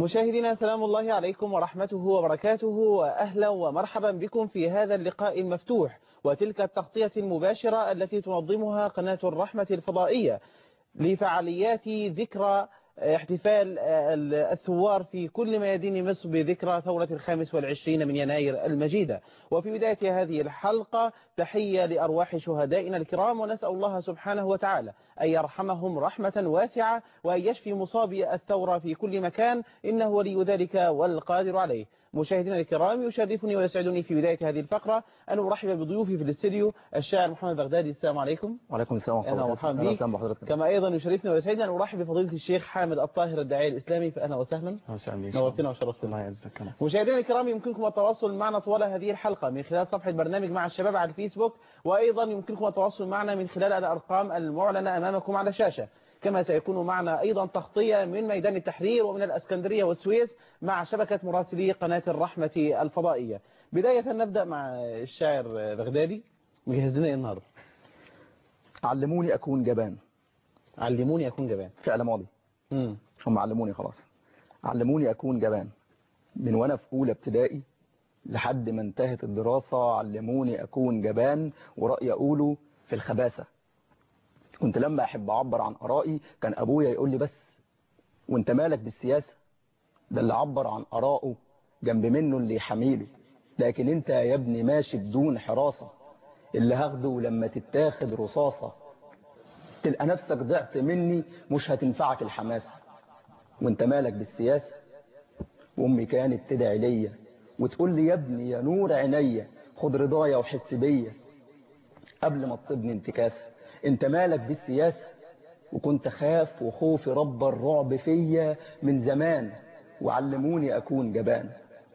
مشاهدينا سلام الله عليكم ورحمته وبركاته وأهلا ومرحبا بكم في هذا اللقاء المفتوح وتلك التغطية المباشرة التي تنظمها قناة الرحمة الفضائية لفعاليات ذكرى احتفال الثوار في كل ميادين مصر بذكرى ثورة الخامس والعشرين من يناير المجيدة وفي بداية هذه الحلقة تحية لأرواح شهدائنا الكرام ونسأل الله سبحانه وتعالى أن يرحمهم رحمة واسعة وأن يشفي مصابي الثورة في كل مكان إنه ولي ذلك والقادر عليه مشاهدينا الكرام يشرفني ويسعدني في بداية هذه الفقرة أن أرحب بضيوفي في الاستديو الشاعر محمد بغدادي السلام عليكم وعليكم السلام ورحمة الله مرحبا بك وبركاته كما أيضا يشرفني ويسعدني أن أرحب بفضيلة الشيخ حامد الطاهر الداعية الإسلامي فأهلا وسهلا نورتنا وشرفتنا الله يعزك مشاهدينا الكرام يمكنكم التواصل معنا طوال هذه الحلقة من خلال صفحة برنامج مع الشباب على الفيسبوك وأيضا يمكنكم التواصل معنا من خلال الأرقام المعلنة أمامكم على الشاشة كما سيكون معنا أيضا تغطية من ميدان التحرير ومن الأسكندرية والسويس مع شبكة مراسلي قناة الرحمة الفضائية بداية نبدأ مع الشاعر بغدادي مجهز لنا ايه النهارده علموني أكون جبان علموني أكون جبان فعل ماضي امم هم علموني خلاص علموني أكون جبان من وأنا في أولى ابتدائي لحد ما انتهت الدراسة علموني أكون جبان ورأي أقوله في الخباثة كنت لما أحب أعبر عن آرائي كان أبويا يقول لي بس وانت مالك بالسياسة ده اللي عبر عن آرائه جنب منه اللي يحميله لكن انت يا ابني ماشي بدون حراسة اللي هاخده لما تتاخد رصاصة تلقى نفسك ضعت مني مش هتنفعك الحماسة وانت مالك بالسياسة وامي كانت تدعي ليا وتقول لي يا ابني يا نور عينيا خد رضايا وحس بيا قبل ما تصيبني انتكاسة انت مالك بالسياسة وكنت خاف وخوفي رب الرعب فيا من زمان وعلموني أكون جبان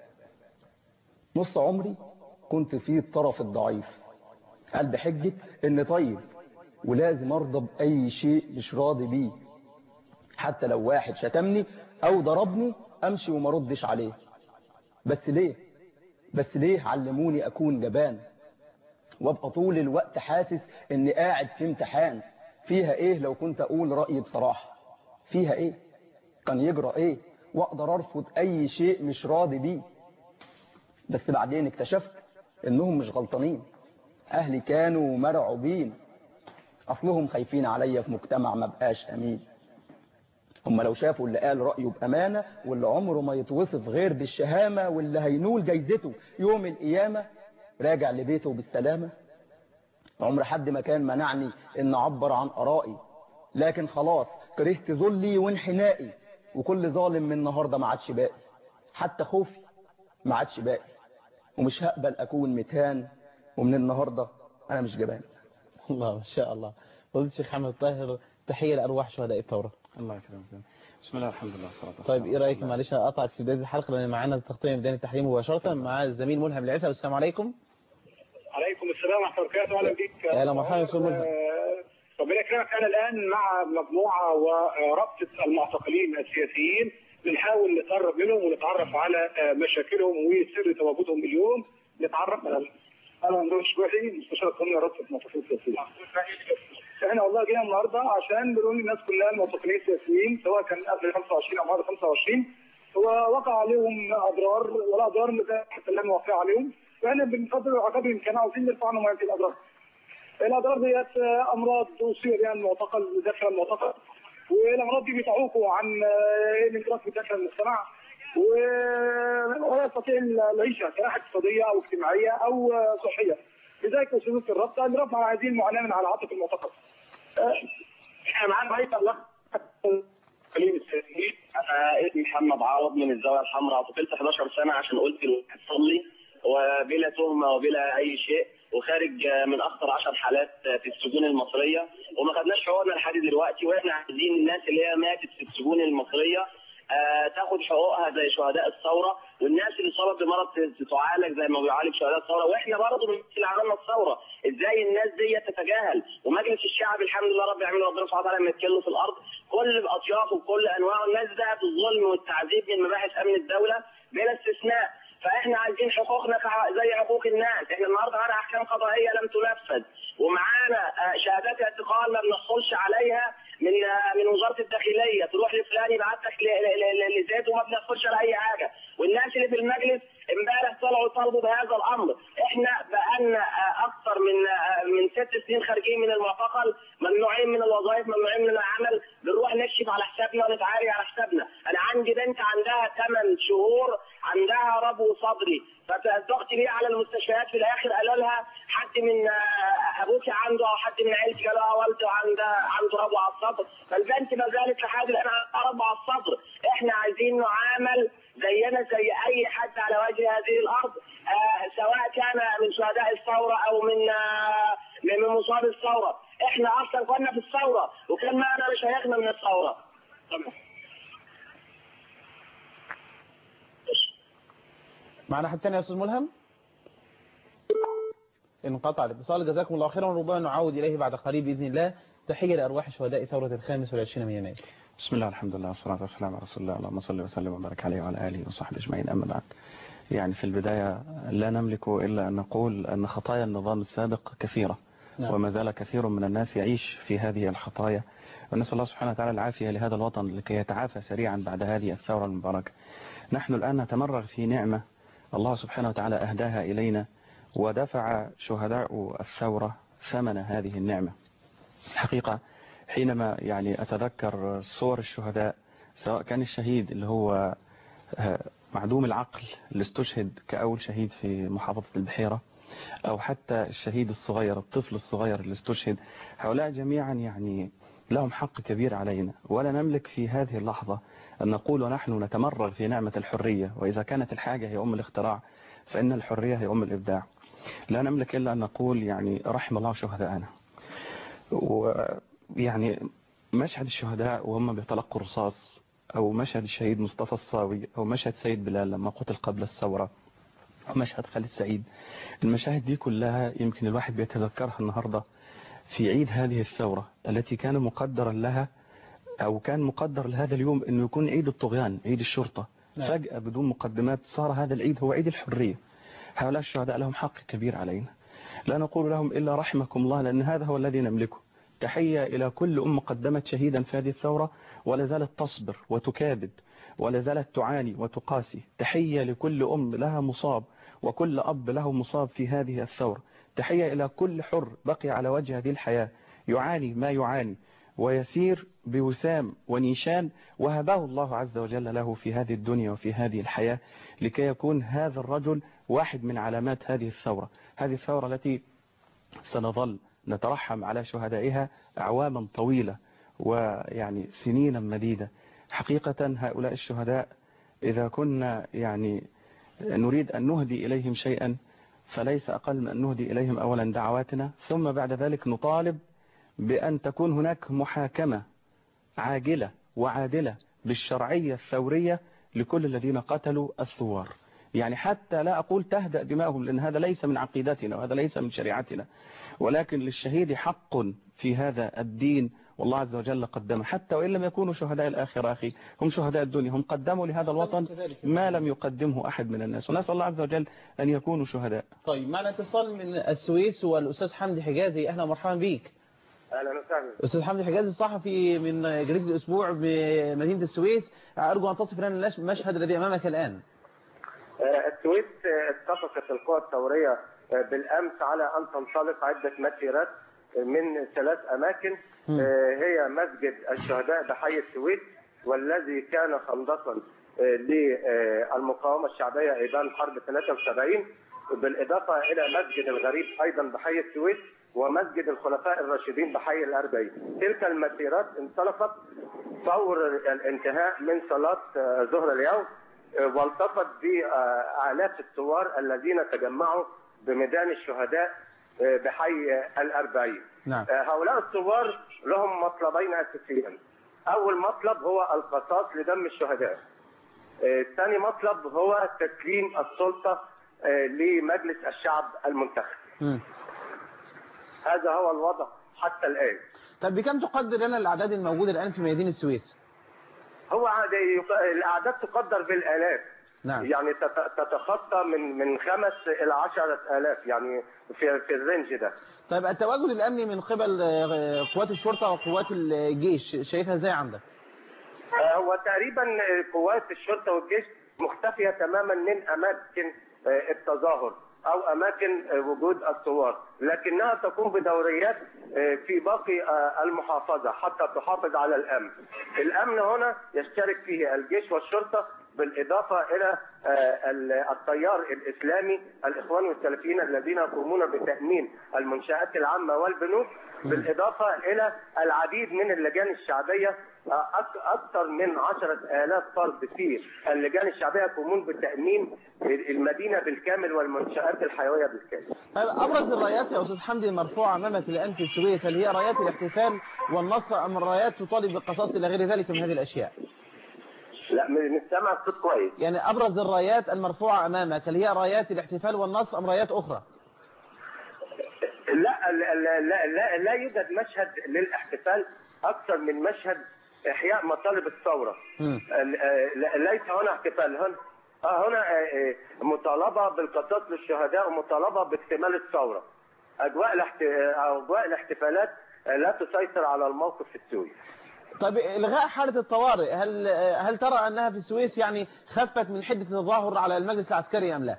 نص عمري كنت فيه الطرف الضعيف قال بحجة إن طيب ولازم أرضى بأي شيء مش راضي بيه حتى لو واحد شتمني أو ضربني أمشي وما ردش عليه بس ليه بس ليه علموني أكون جبان وابقى طول الوقت حاسس إني قاعد في امتحان فيها إيه لو كنت أقول رأيي بصراحة فيها إيه كان يجرى إيه واقدر ارفض اي شيء مش راضي بيه بس بعدين اكتشفت انهم مش غلطانين اهلي كانوا مرعوبين اصلهم خايفين عليا في مجتمع ما بقاش امين هم لو شافوا اللي قال رأيه بأمانة واللي عمره ما يتوصف غير بالشهامة واللي هينول جايزته يوم القيامة راجع لبيته بالسلامة عمر حد ما كان منعني ان اعبر عن ارائي لكن خلاص كرهت ذلي وانحنائي وكل ظالم من النهاردة ما عادش باقي حتى خوفي ما عادش باقي ومش هقبل أكون متهان ومن النهاردة أنا مش جبان الله ما شاء الله فضيلة الشيخ حمد الطاهر تحية لأرواح شهداء الثورة الله يكرمك بسم الله الحمد لله والصلاه والسلام طيب ايه رايك معلش اقطعك في بدايه الحلقه لان معانا تغطيه ميدان التحرير مباشره مع الزميل ملهم العيسى السلام عليكم عليكم السلام ورحمه الله وبركاته اهلا بك اهلا ومرحبا يا استاذ ملهم ربنا يكرمك انا الان مع مجموعه ورابطه المعتقلين السياسيين بنحاول نتقرب منهم ونتعرف على مشاكلهم وسر تواجدهم اليوم نتعرف على انا مش كويسين مستشار القانوني رابطه المعتقلين السياسيين احنا والله جينا النهارده عشان بنقول للناس كلها المعتقلين السياسيين سواء كان قبل 25 او بعد 25 هو وقع عليهم اضرار والاضرار اللي حتى الان واقعه عليهم فاحنا بنفضل العقاب يمكن عاوزين نرفع عنهم هذه الاضرار. الاضرار ديت امراض تصيب يعني المعتقل داخل المعتقل والامراض دي بتعوقه عن الانتراك داخل المجتمع ولا يستطيع العيشه كناحيه اقتصاديه او اجتماعيه او صحيه لذلك سلوك الرابطه لرفع هذه المعاناه من على عاتق المعتقل. احنا معانا رئيس الله خليل السياسيين انا اسمي محمد عوض من الزاويه الحمراء اعتقلت 11 سنه عشان قلت تصلي وبلا تهمه وبلا اي شيء وخارج من اخطر 10 حالات في السجون المصريه وما خدناش حقوقنا لحد دلوقتي واحنا عايزين الناس اللي هي ماتت في السجون المصريه آه تاخد حقوقها زي شهداء الثوره والناس اللي صابت بمرض تعالج زي ما بيعالج شهداء الثوره واحنا برضه من اللي عملنا الثوره ازاي الناس دي تتجاهل ومجلس الشعب الحمد لله رب العالمين ربنا سبحانه وتعالى يتكلوا في الارض كل باطيافه وكل انواعه الناس ذهبت الظلم والتعذيب من مباحث امن الدوله بلا استثناء فاحنا عايزين حقوقنا زي حقوق الناس احنا النهارده معانا احكام قضائيه لم تنفذ ومعانا شهادات اعتقال ما بنحصلش عليها من من من وزاره الداخليه تروح لفلان يبعت لك ل- ل- ل- لزيت وما بناخدش على اي حاجه والناس اللي في المجلس امبارح طلعوا طالبوا بهذا الامر احنا بقالنا آه، اكثر من آه، من ست سنين خارجين من المعتقل ممنوعين من الوظائف ممنوعين من العمل بنروح نكشف على حسابنا ونتعالج على حسابنا انا عندي بنت عندها 8 شهور عندها ربو صدري فضغط ليه على المستشفيات في الاخر قالوا لها حد من آه، ابوك عنده او حد من عيلتك قالوا لها والده عنده عنده ربو على الصدر فالبنت ما زالت لحد الان عندها ربو على الصدر احنا عايزين نعامل زينا زي اي حد على وجه هذه الارض آه سواء كان من شهداء الثوره او من آه من من مصاب الثوره احنا اصلا كنا في الثوره وكان معنا مشايخنا من الثوره معنا حد تاني يا أستاذ ملهم انقطع الاتصال جزاكم الله خيرا وربما نعود إليه بعد قليل بإذن الله تحية لأرواح شهداء ثورة الخامس والعشرين من يناير بسم الله الحمد لله والصلاة والسلام على رسول الله اللهم صل وسلم وبارك عليه وعلى آله وصحبه أجمعين أما بعد يعني في البداية لا نملك إلا أن نقول أن خطايا النظام السابق كثيرة نعم. وما زال كثير من الناس يعيش في هذه الخطايا ونسأل الله سبحانه وتعالى العافية لهذا الوطن لكي يتعافى سريعا بعد هذه الثورة المباركة نحن الآن نتمرغ في نعمة الله سبحانه وتعالى أهداها إلينا ودفع شهداء الثورة ثمن هذه النعمة الحقيقة حينما يعني أتذكر صور الشهداء سواء كان الشهيد اللي هو آه، معدوم العقل اللي استشهد كأول شهيد في محافظة البحيرة أو حتى الشهيد الصغير الطفل الصغير اللي استشهد هؤلاء جميعا يعني لهم حق كبير علينا ولا نملك في هذه اللحظة أن نقول ونحن نتمرغ في نعمة الحرية وإذا كانت الحاجة هي أم الاختراع فإن الحرية هي أم الإبداع لا نملك إلا أن نقول يعني رحم الله شهداءنا ويعني مشهد الشهداء وهم بيتلقوا الرصاص أو مشهد الشهيد مصطفى الصاوي أو مشهد سيد بلال لما قتل قبل الثورة أو مشهد خالد سعيد المشاهد دي كلها يمكن الواحد بيتذكرها النهاردة في عيد هذه الثورة التي كان مقدرا لها أو كان مقدر لهذا اليوم أنه يكون عيد الطغيان عيد الشرطة نعم. فجأة بدون مقدمات صار هذا العيد هو عيد الحرية هؤلاء الشهداء لهم حق كبير علينا لا نقول لهم إلا رحمكم الله لأن هذا هو الذي نملكه تحية إلى كل أم قدمت شهيدا في هذه الثورة ولا زالت تصبر وتكابد ولا زالت تعاني وتقاسي تحية لكل أم لها مصاب وكل أب له مصاب في هذه الثورة تحية إلى كل حر بقي على وجه هذه الحياة يعاني ما يعاني ويسير بوسام ونيشان وهبه الله عز وجل له في هذه الدنيا وفي هذه الحياة لكي يكون هذا الرجل واحد من علامات هذه الثورة هذه الثورة التي سنظل نترحم على شهدائها أعواما طويلة ويعني سنينا مديدة حقيقة هؤلاء الشهداء إذا كنا يعني نريد أن نهدي إليهم شيئا فليس أقل من أن نهدي إليهم أولا دعواتنا ثم بعد ذلك نطالب بأن تكون هناك محاكمة عاجلة وعادلة بالشرعية الثورية لكل الذين قتلوا الثوار يعني حتى لا أقول تهدأ دماؤهم لأن هذا ليس من عقيدتنا وهذا ليس من شريعتنا ولكن للشهيد حق في هذا الدين والله عز وجل قدم حتى وإن لم يكونوا شهداء الآخرة أخي هم شهداء الدنيا هم قدموا لهذا الوطن ما لم يقدمه أحد من الناس ونسأل الله عز وجل أن يكونوا شهداء طيب معنا اتصال من السويس والأستاذ حمدي حجازي أهلا ومرحبا بيك اهلا وسهلا أستاذ حمدي حجازي الصحفي من جريدة الأسبوع بمدينة السويس أرجو أن تصف لنا المشهد الذي أمامك الآن السويس اتفقت القوى الثورية بالأمس على أن تنطلق عدة مسيرات من ثلاث أماكن هي مسجد الشهداء بحي السويس والذي كان خندقا للمقاومة الشعبية أيضا حرب 73 بالإضافة إلى مسجد الغريب أيضا بحي السويس ومسجد الخلفاء الراشدين بحي الأربعين تلك المسيرات انطلقت فور الانتهاء من صلاة ظهر اليوم والتقت بآلاف الثوار الذين تجمعوا بميدان الشهداء بحي الأربعين نعم. هؤلاء الثوار لهم مطلبين أساسيين أول مطلب هو القصاص لدم الشهداء ثاني مطلب هو تسليم السلطة لمجلس الشعب المنتخب مم. هذا هو الوضع حتى الآن طب بكم تقدر لنا الأعداد الموجودة الآن في ميادين السويس هو عاد- الأعداد تقدر بالآلاف نعم. يعني تت- تتخطى من من خمس الى عشرة الاف يعني في في الرينج ده طيب التواجد الامني من قبل آه، قوات الشرطه وقوات الجيش شايفها ازاي عندك آه، هو تقريبا آه، قوات الشرطه والجيش مختفيه تماما من اماكن آه، التظاهر او اماكن آه، وجود الثوار لكنها تقوم بدوريات آه، في باقي آه، المحافظه حتى تحافظ على الامن الامن هنا يشترك فيه الجيش والشرطه بالاضافه الى آه، ال- التيار الاسلامي الاخوان والسلفيين الذين يقومون بتامين المنشات العامه والبنوك بالاضافه الى العديد من اللجان الشعبيه أك- أكثر من عشرة آلاف فرد في اللجان الشعبية يقومون بتأمين المدينة بالكامل والمنشآت الحيوية بالكامل طيب ابرز الرايات يا استاذ حمدي المرفوعه امامك الان في السويس هل هي رايات الاحتفال والنصر ام رايات تطالب بالقصاص الى غير ذلك من هذه الاشياء لا مش سامع الصوت كويس يعني ابرز الرايات المرفوعه امامك هل هي رايات الاحتفال والنصر ام رايات اخرى لا لا لا, لا, لا, لا يوجد مشهد للاحتفال أكثر من مشهد إحياء مطالب الثورة مم. ال- آه، لا- ليس هنا احتفال هنا آه، هنا آه، آه، مطالبة بالقصاص للشهداء ومطالبة باكتمال الثورة أجواء الاحت- آه، أجواء الاحتفالات آه، لا تسيطر على الموقف في السوري طيب الغاء حاله الطوارئ هل هل ترى انها في السويس يعني خفت من حده التظاهر على المجلس العسكري ام لا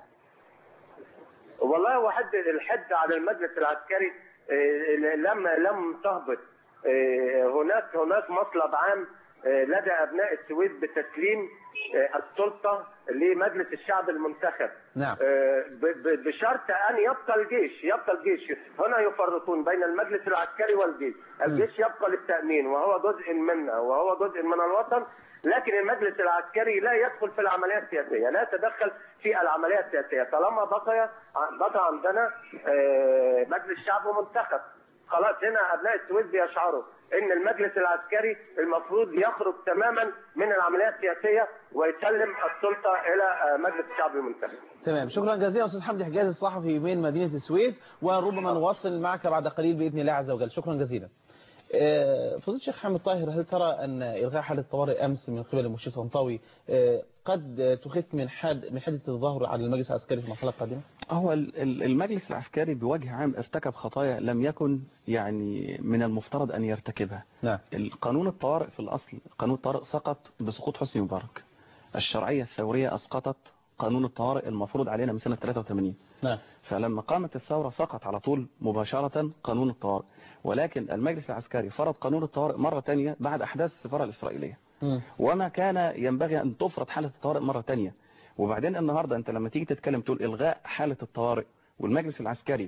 والله هو حد الحد على المجلس العسكري آه، لم لم تهبط آه، هناك هناك مطلب عام آه، لدى ابناء السويس بتسليم آه، السلطه لمجلس الشعب المنتخب نعم. آه، ب- ب- بشرط ان يبقى الجيش يبقى الجيش هنا يفرقون بين المجلس العسكري والجيش الجيش يبقى للتامين وهو جزء منا وهو جزء من الوطن لكن المجلس العسكري لا يدخل في العمليه السياسيه لا يتدخل في العمليه السياسيه طالما بقي بقى عندنا آه، مجلس شعب منتخب خلاص هنا ابناء السويس بيشعروا ان المجلس العسكري المفروض يخرج تماما من العمليه السياسيه ويسلم السلطه الى آه، مجلس الشعب المنتخب تمام شكرا جزيلا استاذ حمدي حجاز الصحفي من مدينه السويس وربما نواصل معك بعد قليل باذن الله عز وجل شكرا جزيلا آه، فضيله الشيخ حامد طاهر هل ترى ان الغاء حاله الطوارئ امس من قبل المشير طنطاوي آه، قد تخف من حد من حده التظاهر على المجلس العسكري في المرحله القادمه هو ال- ال- المجلس العسكري بوجه عام ارتكب خطايا لم يكن يعني من المفترض أن يرتكبها نعم القانون الطوارئ في الأصل قانون الطوارئ سقط بسقوط حسني مبارك الشرعية الثورية أسقطت قانون الطوارئ المفروض علينا من سنة 83 نعم فلما قامت الثورة سقط على طول مباشرة قانون الطوارئ ولكن المجلس العسكري فرض قانون الطوارئ مرة تانية بعد أحداث السفارة الإسرائيلية مم. وما كان ينبغي أن تفرض حالة الطوارئ مرة تانية وبعدين النهاردة أنت لما تيجي تتكلم تقول إلغاء حالة الطوارئ والمجلس العسكري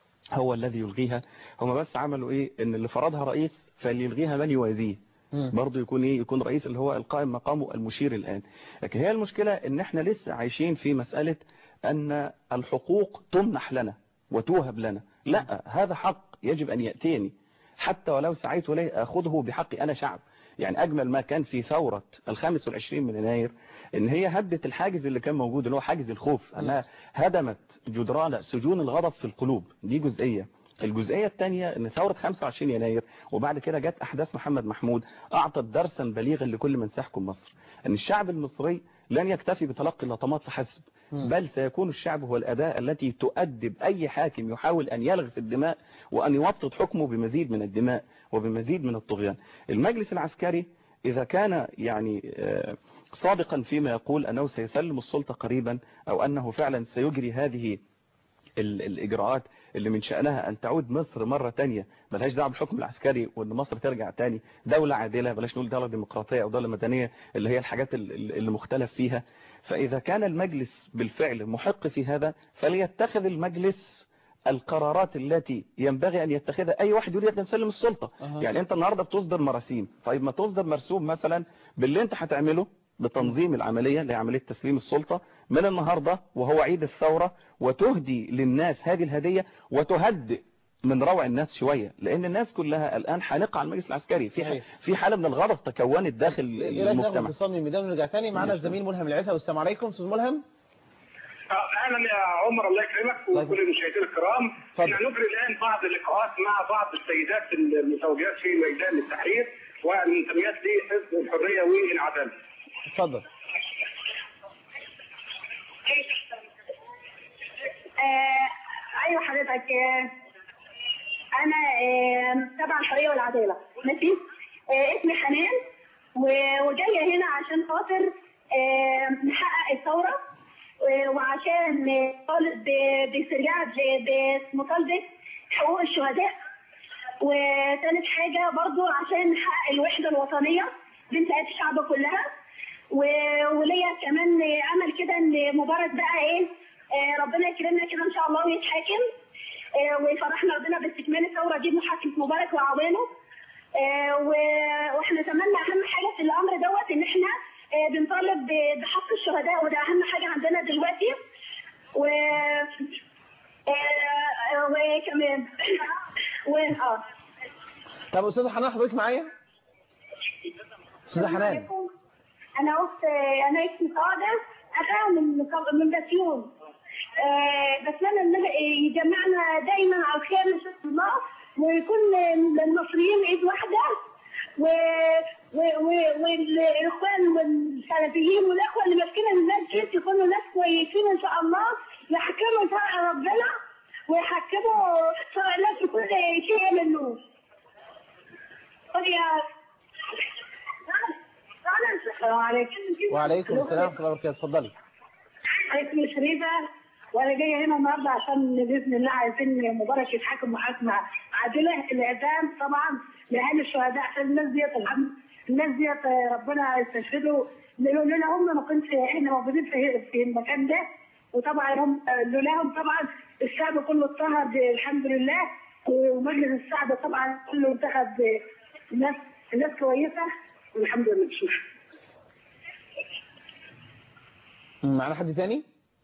هو الذي يلغيها هم بس عملوا إيه إن اللي فرضها رئيس فليلغيها من يوازيه مم. برضه يكون ايه يكون رئيس اللي هو القائم مقامه المشير الآن لكن هي المشكلة ان احنا لسه عايشين في مسألة ان الحقوق تمنح لنا وتوهب لنا لا هذا حق يجب ان يأتيني حتى ولو سعيت إليه أخذه بحقي أنا شعب يعني أجمل ما كان في ثورة الخامس والعشرين من يناير إن هي هدت الحاجز اللي كان موجود اللي هو حاجز الخوف أنها هدمت جدران سجون الغضب في القلوب دي جزئية الجزئية الثانية ان ثورة 25 يناير وبعد كده جت احداث محمد محمود اعطت درسا بليغا لكل من سيحكم مصر ان الشعب المصري لن يكتفي بتلقي اللطمات فحسب بل سيكون الشعب هو الأداة التي تؤدب أي حاكم يحاول أن يلغي في الدماء وأن يوطد حكمه بمزيد من الدماء وبمزيد من الطغيان المجلس العسكري إذا كان يعني آه، صادقا فيما يقول أنه سيسلم السلطة قريبا أو أنه فعلا سيجري هذه ال- الإجراءات اللي من شأنها أن تعود مصر مرة تانية بلاش دعوه بالحكم العسكري وأن مصر ترجع تاني دولة عادلة بلاش نقول دولة ديمقراطية أو دولة مدنية اللي هي الحاجات ال- ال- اللي مختلف فيها فإذا كان المجلس بالفعل محق في هذا فليتخذ المجلس القرارات التي ينبغي أن يتخذها أي واحد يريد أن يسلم السلطة أها. يعني أنت النهاردة بتصدر مراسيم طيب ما تصدر مرسوم مثلا باللي أنت هتعمله بتنظيم العملية لعملية تسليم السلطة من النهاردة وهو عيد الثورة وتهدي للناس هذه الهدية وتهدئ من روع الناس شوية لأن الناس كلها الآن حانقة على المجلس العسكري في صحيح. في حالة من الغضب تكونت داخل إيه رأيك ناخد المجتمع اتصال من الميدان ونرجع تاني معانا ماشي. الزميل ملهم العيسى والسلام عليكم استاذ ملهم آه، اهلا يا عمر الله يكرمك وكل المشاهدين الكرام اتفضل. احنا نجري الان بعض اللقاءات مع بعض السيدات المتواجدات في ميدان التحرير والمنتميات لحزب الحريه والعداله. اتفضل آه، ايوه حضرتك آه، انا آه، تبع الحريه والعداله ماشي آه، اسمي حنان و- وجايه هنا عشان خاطر آه، نحقق الثوره آه، وعشان نطالب ب- بسريان ب- بمطالبه حقوق الشهداء وثالث حاجه برضو عشان نحقق الوحده الوطنيه بين فئات الشعب كلها و- وليا كمان امل كده ان مبارك بقى ايه آه، ربنا يكرمنا كده ان شاء الله ويتحاكم آه، ويفرحنا ربنا باستكمال الثوره دي بمحاكمه مبارك واعوانه آه، و- واحنا نتمنى اهم حاجه في الامر دوت ان احنا آه، بنطالب ب- بحق الشهداء وده اهم حاجه عندنا دلوقتي و آه، وكمان و اه طب استاذه حنان حضرتك معايا استاذه حنان انا اخت انا اسمي سعاده اخاها من من بسيون آه، بتمنى ان يجمعنا دايما على الخير ان شاء الله ويكون المصريين ايد واحده و... و... و... والاخوان والسلفيين والاخوه اللي ماسكين الناس دي يكونوا ناس كويسين ان شاء الله يحكموا شرع ربنا ويحكموا شرع الله في كل شيء منه. قل يا السلام عليكم وعليكم السلام ورحمه الله وبركاته اتفضلي اسمي شريفة وانا جايه هنا النهارده عشان باذن الله عايزين مبارك يتحاكم محاكمه عادله الاعدام طبعا لاهالي الشهداء عشان الناس ديت الحمد الناس ديت ربنا يستشهدوا لولا هم ما كناش احنا موجودين في في المكان ده وطبعا هم لولاهم طبعا الشعب كله اضطهد الحمد لله ومجلس الشعب طبعا كله انتخب ناس ناس كويسه والحمد لله معنا حد ثاني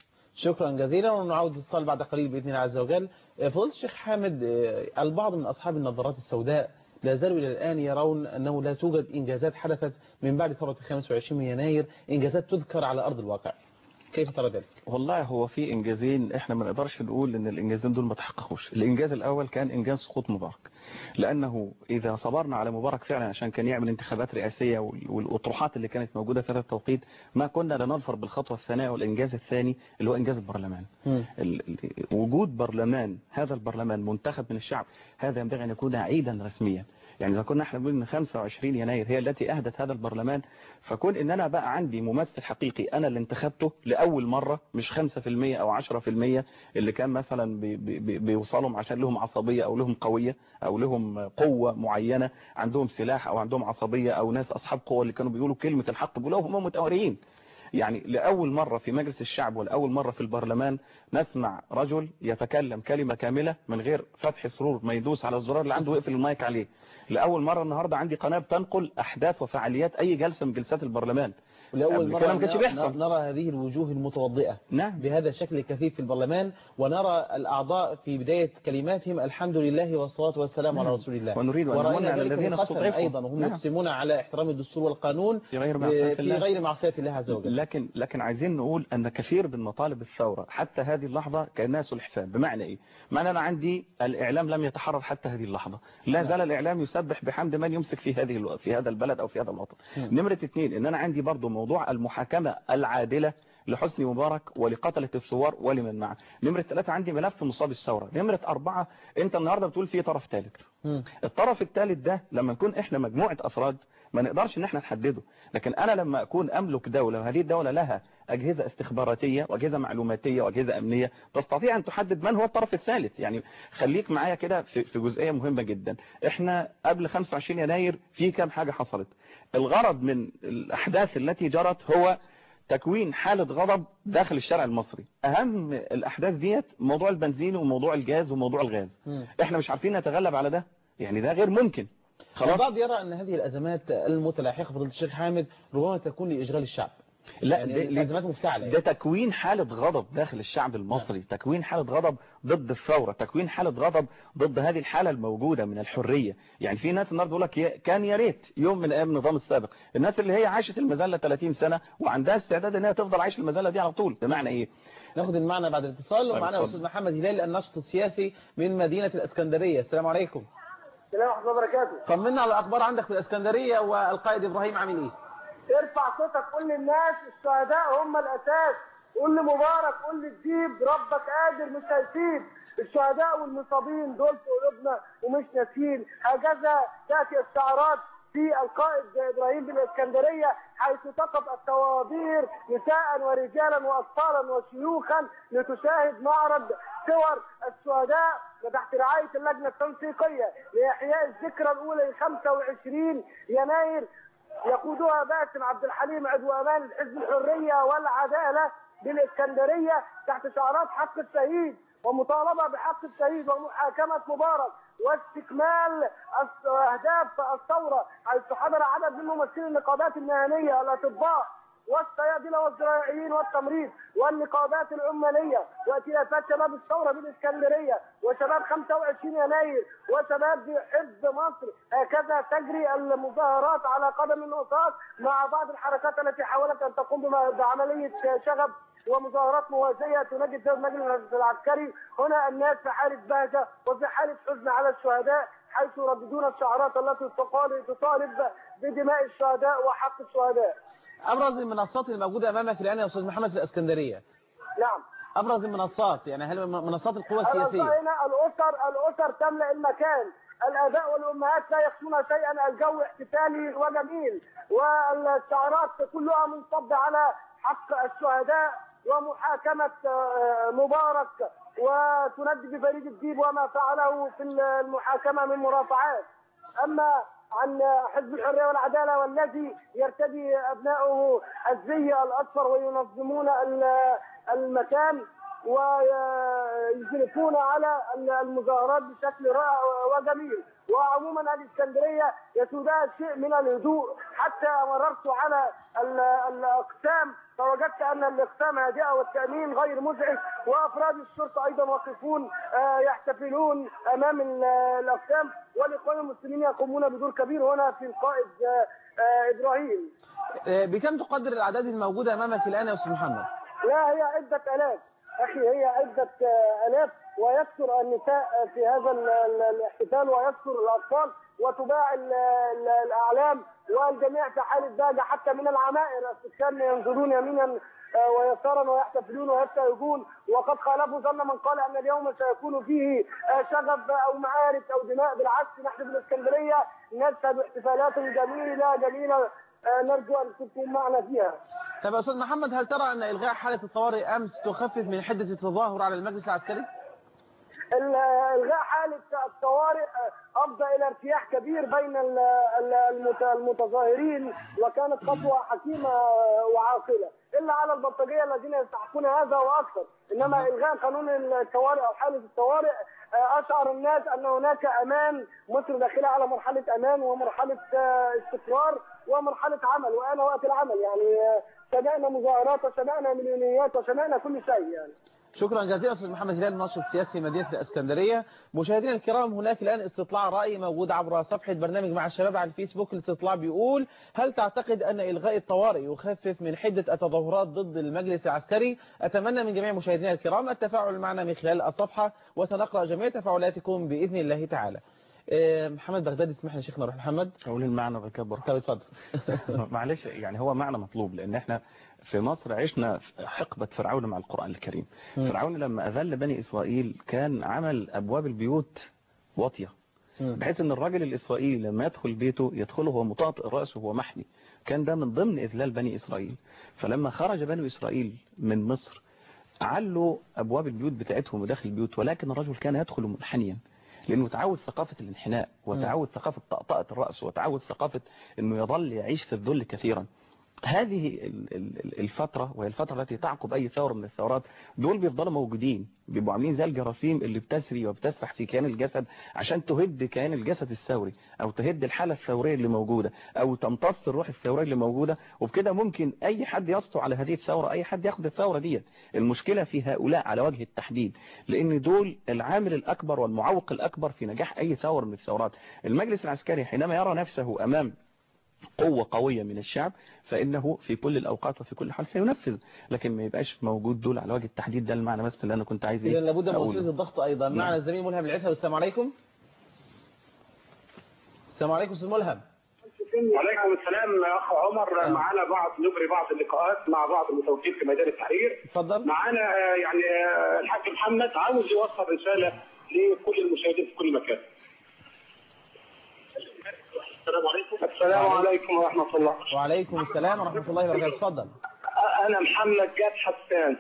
شكرا جزيلا ونعود الاتصال بعد قليل باذن الله عز وجل فضيله الشيخ حامد آه، البعض من اصحاب النظارات السوداء لا زالوا الى الان يرون انه لا توجد انجازات حدثت من بعد ثوره 25 من يناير انجازات تذكر على ارض الواقع كيف ترى ذلك؟ والله هو في انجازين احنا ما نقدرش نقول ان الانجازين دول ما تحققوش الانجاز الاول كان انجاز سقوط مبارك لانه اذا صبرنا على مبارك فعلا عشان كان يعمل انتخابات رئاسيه وال- والاطروحات اللي كانت موجوده في هذا التوقيت ما كنا لنظفر بالخطوه الثانيه والانجاز الثاني اللي هو انجاز البرلمان مم. ال- ال- وجود برلمان هذا البرلمان منتخب من الشعب هذا ينبغي ان يكون عيدا رسميا يعني اذا كنا احنا بنقول ان 25 يناير هي التي اهدت هذا البرلمان فكون ان انا بقى عندي ممثل حقيقي انا اللي انتخبته لاول مره مش 5% او 10% اللي كان مثلا بي بي بيوصلهم عشان لهم عصبيه او لهم قويه او لهم قوه معينه عندهم سلاح او عندهم عصبيه او ناس اصحاب قوه اللي كانوا بيقولوا كلمه الحق بيقولوها هم متوريين يعني لأول مرة في مجلس الشعب ولأول مرة في البرلمان نسمع رجل يتكلم كلمة كاملة من غير فتح سرور ما يدوس على الزرار اللي عنده ويقفل المايك عليه لأول مرة النهاردة عندي قناة بتنقل أحداث وفعاليات أي جلسة من جلسات البرلمان ولأول قبل مرة كده ما كانش نرى- بيحصل. نرى هذه الوجوه المتوضئة نعم بهذا الشكل الكثيف في البرلمان ونرى الأعضاء في بداية كلماتهم الحمد لله والصلاة والسلام على نعم. رسول الله ونريد أن نمن ورأينا على ذلك الذين مقسم استضعفوا. أيضا وهم نعم. يقسمون على احترام الدستور والقانون في غير معصية في الله. غير معصية الله عز وجل لكن لكن عايزين نقول ان كثير من مطالب الثوره حتى هذه اللحظه كانها سلحفاه بمعنى ايه؟ معنى انا عندي الاعلام لم يتحرر حتى هذه اللحظه، لا زال الاعلام يسبح بحمد من يمسك في هذه الو... في هذا البلد او في هذا الوطن. نمره اثنين ان انا عندي برضو موضوع المحاكمه العادله لحسني مبارك ولقتله الثوار ولمن معه. نمره ثلاثه عندي ملف مصاب الثوره، نمره اربعه انت النهارده بتقول في طرف ثالث. مم. الطرف الثالث ده لما نكون احنا مجموعة افراد ما نقدرش ان احنا نحدده لكن انا لما اكون املك دولة وهذه الدولة لها اجهزة استخباراتية واجهزة معلوماتية واجهزة امنية تستطيع ان تحدد من هو الطرف الثالث يعني خليك معايا كده في في جزئية مهمة جدا احنا قبل 25 يناير في كام حاجة حصلت الغرض من الاحداث التي جرت هو تكوين حالة غضب داخل الشارع المصري اهم الاحداث ديت موضوع البنزين وموضوع الجاز وموضوع الغاز مم. احنا مش عارفين نتغلب على ده يعني ده غير ممكن خلاص البعض يرى أن هذه الأزمات المتلاحقة فضيلة الشيخ حامد ربما تكون لإشغال الشعب لا يعني ده, الأزمات مفتعلة ده تكوين حالة غضب داخل الشعب المصري تكوين حالة غضب ضد الثورة تكوين حالة غضب ضد هذه الحالة الموجودة من الحرية يعني في ناس النهارده يقول لك يا- كان يا ريت يوم من ايام النظام السابق الناس اللي هي عاشت المذلة 30 سنة وعندها استعداد ان هي تفضل عايشه المذلة دي على طول بمعنى ايه ناخذ المعنى بعد الاتصال ومعنا اتفضل. الأستاذ محمد هلال الناشط السياسي من مدينة الإسكندرية السلام عليكم السلام ورحمة الله وبركاته طمنا على الأخبار عندك في الإسكندرية والقائد إبراهيم عامل إيه ارفع صوتك قول للناس الشهداء هم الأساس قول لمبارك قول للديب ربك قادر مش هيسيب الشهداء والمصابين دول في قلوبنا ومش ناسيين هكذا تاتي الشعارات في القائد ابراهيم بن الاسكندريه حيث تقف الطوابير نساء ورجالا واطفالا وشيوخا لتشاهد معرض صور الشهداء وتحت رعايه اللجنه التنسيقيه لاحياء الذكرى الاولى ل 25 يناير يقودها باسم عبد الحليم عضو امان حزب الحريه والعداله بالاسكندريه تحت شعارات حق الشهيد ومطالبه بحق الشهيد ومحاكمه مبارك واستكمال أس- اهداف الثوره حيث حضر عدد من ممثلي النقابات المهنيه الاطباء والصيادله والزراعيين والتمريض والنقابات العماليه وائتلافات شباب الثوره بالاسكندريه وشباب 25 يناير وشباب حزب مصر هكذا تجري المظاهرات على قدم وساق مع بعض الحركات التي حاولت ان تقوم بما- بعمليه شغب ومظاهرات موازيه تنجد ذوي المجلس العسكري هنا الناس في حاله بهجه وفي حاله حزن على الشهداء حيث يرددون الشعارات التي تقال- تطالب بدماء الشهداء وحق الشهداء. ابرز المنصات الموجوده امامك الان يا استاذ محمد في الاسكندريه نعم. ابرز المنصات يعني هل من- منصات القوى السياسيه هنا الاسر الاسر تملا المكان الاباء والامهات لا يخشون شيئا الجو احتفالي وجميل والشعارات كلها منصبه على حق الشهداء ومحاكمه آه، مبارك وتندي بفريد الديب وما فعله في المحاكمه من مرافعات اما عن حزب الحريه والعداله والذي يرتدي ابنائه الزي الاصفر وينظمون ال- المكان ويشرفون على المظاهرات بشكل رائع وجميل وعموما الاسكندريه يسودها شيء من الهدوء حتى مررت على ال- الاقسام فوجدت ان الاقسام هادئه والتامين غير مزعج وافراد الشرطه ايضا واقفون آه، يحتفلون امام ال- الاقسام والاخوان المسلمين يقومون بدور كبير هنا في القائد آه، آه، ابراهيم آه، بكم تقدر الاعداد الموجوده امامك الان يا استاذ محمد لا هي عدة آلاف أخي هي عدة آه، آلاف ويكثر النساء في هذا ال- ال- الاحتفال ويكثر الأطفال وتباع ال- ال- الأعلام والجميع في حالة بهجة حتى من العمائر السكان ينظرون يمينا آه، ويسارا ويحتفلون ويبتهجون وقد خالفوا ظن من قال ان اليوم سيكون فيه آه، شغب او معارك او دماء بالعكس نحن في الاسكندريه نشهد احتفالات جميله جميله آه، نرجو ان تكون معنا فيها. طب يا استاذ محمد هل ترى ان الغاء حاله الطوارئ امس تخفف من حده التظاهر على المجلس العسكري ال- الغاء حاله الطوارئ افضى الى ارتياح كبير بين ال- ال- المت- المتظاهرين وكانت خطوه حكيمه وعاقله الا على البلطجيه الذين يستحقون هذا واكثر انما الغاء قانون الطوارئ او حاله الطوارئ آه، اشعر الناس ان هناك امان مصر داخله على مرحله امان ومرحله آه، استقرار ومرحله عمل وانا وقت العمل يعني آه، سمعنا مظاهرات وسمعنا مليونيات وسمعنا كل شيء يعني شكرا جزيلا استاذ محمد هلال ناشط سياسي مدينه الاسكندريه مشاهدينا الكرام هناك الان استطلاع راي موجود عبر صفحه برنامج مع الشباب على الفيسبوك الاستطلاع بيقول هل تعتقد ان الغاء الطوارئ يخفف من حده التظاهرات ضد المجلس العسكري اتمنى من جميع مشاهدينا الكرام التفاعل معنا من خلال الصفحه وسنقرا جميع تفاعلاتكم باذن الله تعالى آه، محمد بغدادي اسمح لي شيخنا نروح محمد أقول المعنى بكبر طب اتفضل معلش يعني هو معنى مطلوب لان احنا في مصر عشنا حقبة فرعون مع القرآن الكريم مم. فرعون لما أذل بني إسرائيل كان عمل أبواب البيوت واطية مم. بحيث ان الراجل الإسرائيلي لما يدخل بيته يدخله وهو مطاطئ الرأس وهو محني كان ده من ضمن إذلال بني إسرائيل فلما خرج بني إسرائيل من مصر علوا أبواب البيوت بتاعتهم وداخل البيوت ولكن الرجل كان يدخل منحنيا لأنه تعود ثقافة الانحناء وتعود ثقافة طأطأة الرأس وتعود ثقافة أنه يظل يعيش في الذل كثيرا هذه ال- ال- الفترة وهي الفترة التي تعقب أي ثورة من الثورات دول بيفضلوا موجودين بيبقوا عاملين زي الجراثيم اللي بتسري وبتسرح في كيان الجسد عشان تهد كيان الجسد الثوري أو تهد الحالة الثورية اللي موجودة أو تمتص الروح الثورية اللي موجودة وبكده ممكن أي حد يسطو على هذه الثورة أي حد ياخد الثورة ديت المشكلة في هؤلاء على وجه التحديد لأن دول العامل الأكبر والمعوق الأكبر في نجاح أي ثورة من الثورات المجلس العسكري حينما يرى نفسه أمام قوة قوية من الشعب فإنه في كل الأوقات وفي كل حال سينفذ لكن ما يبقاش موجود دول على وجه التحديد ده المعنى بس اللي أنا كنت عايز اذا إيه لابد من أقوله. وسيله الضغط ايضا نعم. معنا الزميل ملهم العيسى السلام عليكم السلام عليكم استاذ ملهم وعليكم السلام يا اخ عمر معانا بعض نجري بعض اللقاءات مع بعض المتواجدين في ميدان التحرير اتفضل معانا آه، يعني آه، الحاج محمد عاوز يوصل رساله لكل المشاهدين في كل مكان السلام عليكم السلام عليكم ورحمه الله وعليكم السلام ورحمة الله وبركاته اتفضل انا محمد جاد حسان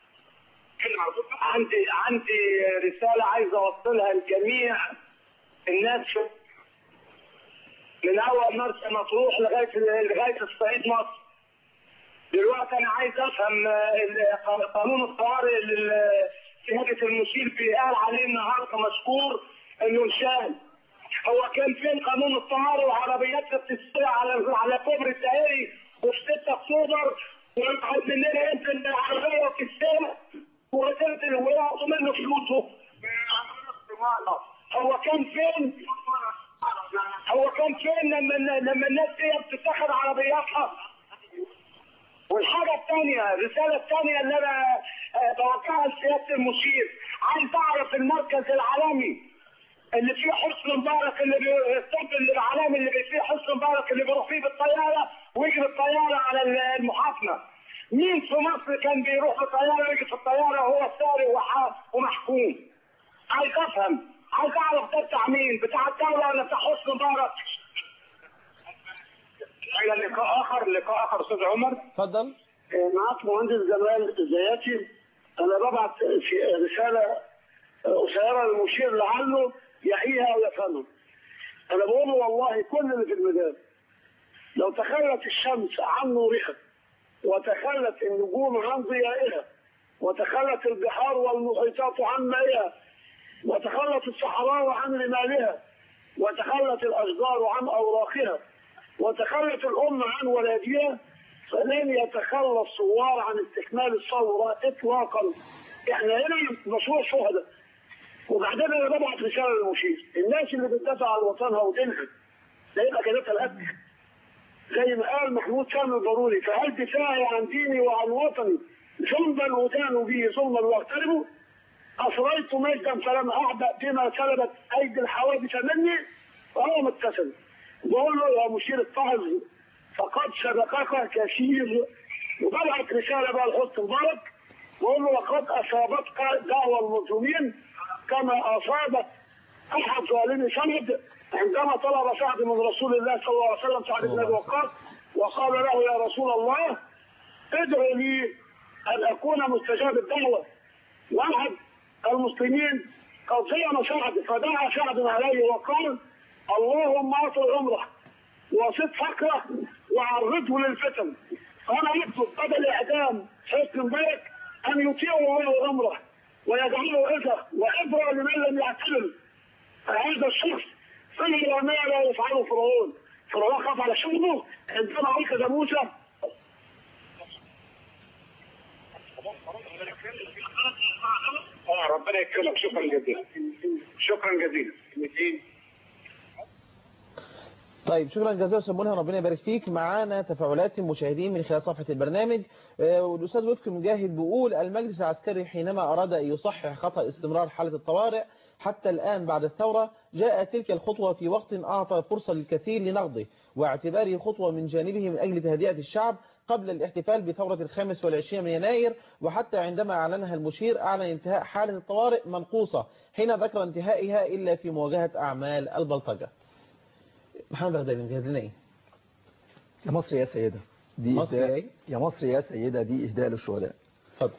عندي عندي رساله عايز اوصلها لجميع الناس في من اول مرسى مطروح لغايه لغايه الصعيد مصر دلوقتي انا عايز افهم آه، ال- قانون الطوارئ اللي سياده المشير بيقال عليه النهارده مشكور انه انشال هو كان فين قانون الطوارئ وعربيات بتسير على على كوبري الدائري وفي 6 اكتوبر ويبعت مننا انت العربيه وتستلم وتنزل وياخدوا منه فلوسه هو كان فين؟ هو كان فين لما لما الناس دي بتتاخد عربياتها؟ والحاجة الثانية الرسالة الثانية اللي أنا آه، بوجهها لسيادة المشير عايز أعرف المركز العالمي اللي فيه حسن مبارك اللي بي... الطب اللي العالمي اللي بي- فيه حسن مبارك اللي بيروح فيه بالطيارة ويجي بالطيارة على ال- المحاكمة مين في مصر كان بيروح بالطيارة ويجي في الطيارة وهو سارق وح- ومحكوم عايز أفهم عايز أعرف ده بتاع مين بتاع الدولة ولا بتاع حسن مبارك إلى لقاء آخر لقاء آخر أستاذ عمر اتفضل معاك مهندس جمال زياتي انا ببعت في رساله قصيره للمشير لعله يحييها ويفهمها. انا بقول له والله كل اللي في الميدان لو تخلت الشمس عن نورها وتخلت النجوم عن ضيائها وتخلت البحار والمحيطات عن مائها وتخلت الصحراء عن رمالها وتخلت الاشجار عن اوراقها وتخلت الام عن ولادها فلن يتخلى الثوار عن استكمال الثوره اطلاقا احنا هنا مشروع شهداء وبعدين انا ببعت رساله للمشير الناس اللي بتدافع عن وطنها ودينها ده يبقى كده القتل زي ما قال محمود كامل الضروري فهل دفاعي عن ديني وعن وطني ذنبا ودان به ظلما واغتربه أصريت مجدا فلم أعبأ بما سلبت أيدي الحوادث مني وهو متصل بقول له يا مشير الطهز فقد سبقك كثير وببعت رسالة بقى لحسن مبارك بقول له لقد أصابتك دعوى المظلومين كما أصابت أحد ظالمي سند عندما طلب سعد من رسول الله صلى الله عليه وسلم سعد بن أبي وقاص وقال له يا رسول الله ادعو لي أن أكون مستجاب الدعوة واحد المسلمين قد زين سعد فدعا سعد عليه وقال اللهم اطل عمره وصد فقره وعرضه للفتن فانا اطلب بدل اعدام حسن مبارك ان يطيعوا له عمره ويجعله عزه وعبره لمن لم يعتلم هذا الشخص فعل ما لا يفعله فرعون فرعون خاف على شغله عندما عقد موسى اه ربنا يكرمك شكرا جزيلا شكرا جزيلا طيب شكرا جزيلا استاذ ملهم ربنا يبارك فيك معانا تفاعلات المشاهدين من خلال صفحه البرنامج آه، والاستاذ وفق مجاهد بيقول المجلس العسكري حينما اراد ان يصحح خطا استمرار حاله الطوارئ حتى الان بعد الثوره جاءت تلك الخطوه في وقت اعطى فرصه للكثير لنقضه واعتباره خطوه من جانبه من اجل تهدئه الشعب قبل الاحتفال بثورة الخامس والعشرين من يناير وحتى عندما أعلنها المشير أعلن انتهاء حالة الطوارئ منقوصة حين ذكر انتهائها إلا في مواجهة أعمال البلطجة محمد بغدادي مجهز لنا إيه؟ يا مصر يا سيدة دي مصر إهداء إيه؟ يا مصر يا سيدة دي إهداء للشهداء اتفضل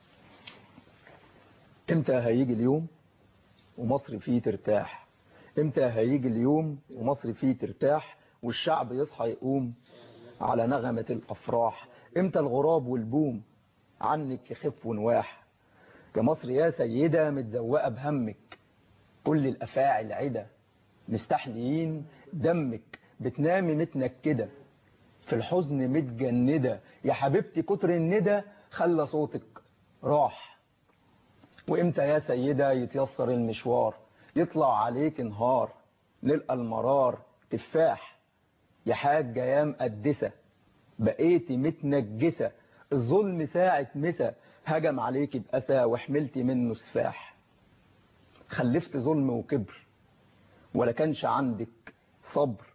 امتى هيجي اليوم ومصر فيه ترتاح امتى هيجي اليوم ومصر فيه ترتاح والشعب يصحى يقوم على نغمة الأفراح امتى الغراب والبوم عنك يخف ونواح يا مصر يا سيدة متزوقة بهمك كل الأفاعي العدة مستحليين دمك بتنامي متنكدة في الحزن متجندة يا حبيبتي كتر الندى خلى صوتك راح وامتى يا سيدة يتيسر المشوار يطلع عليك نهار نلقى المرار تفاح يا حاجة يا مقدسة بقيتي متنجسة الظلم ساعة مسا هجم عليك بأسى وحملتي منه سفاح خلفت ظلم وكبر ولا كانش عندك صبر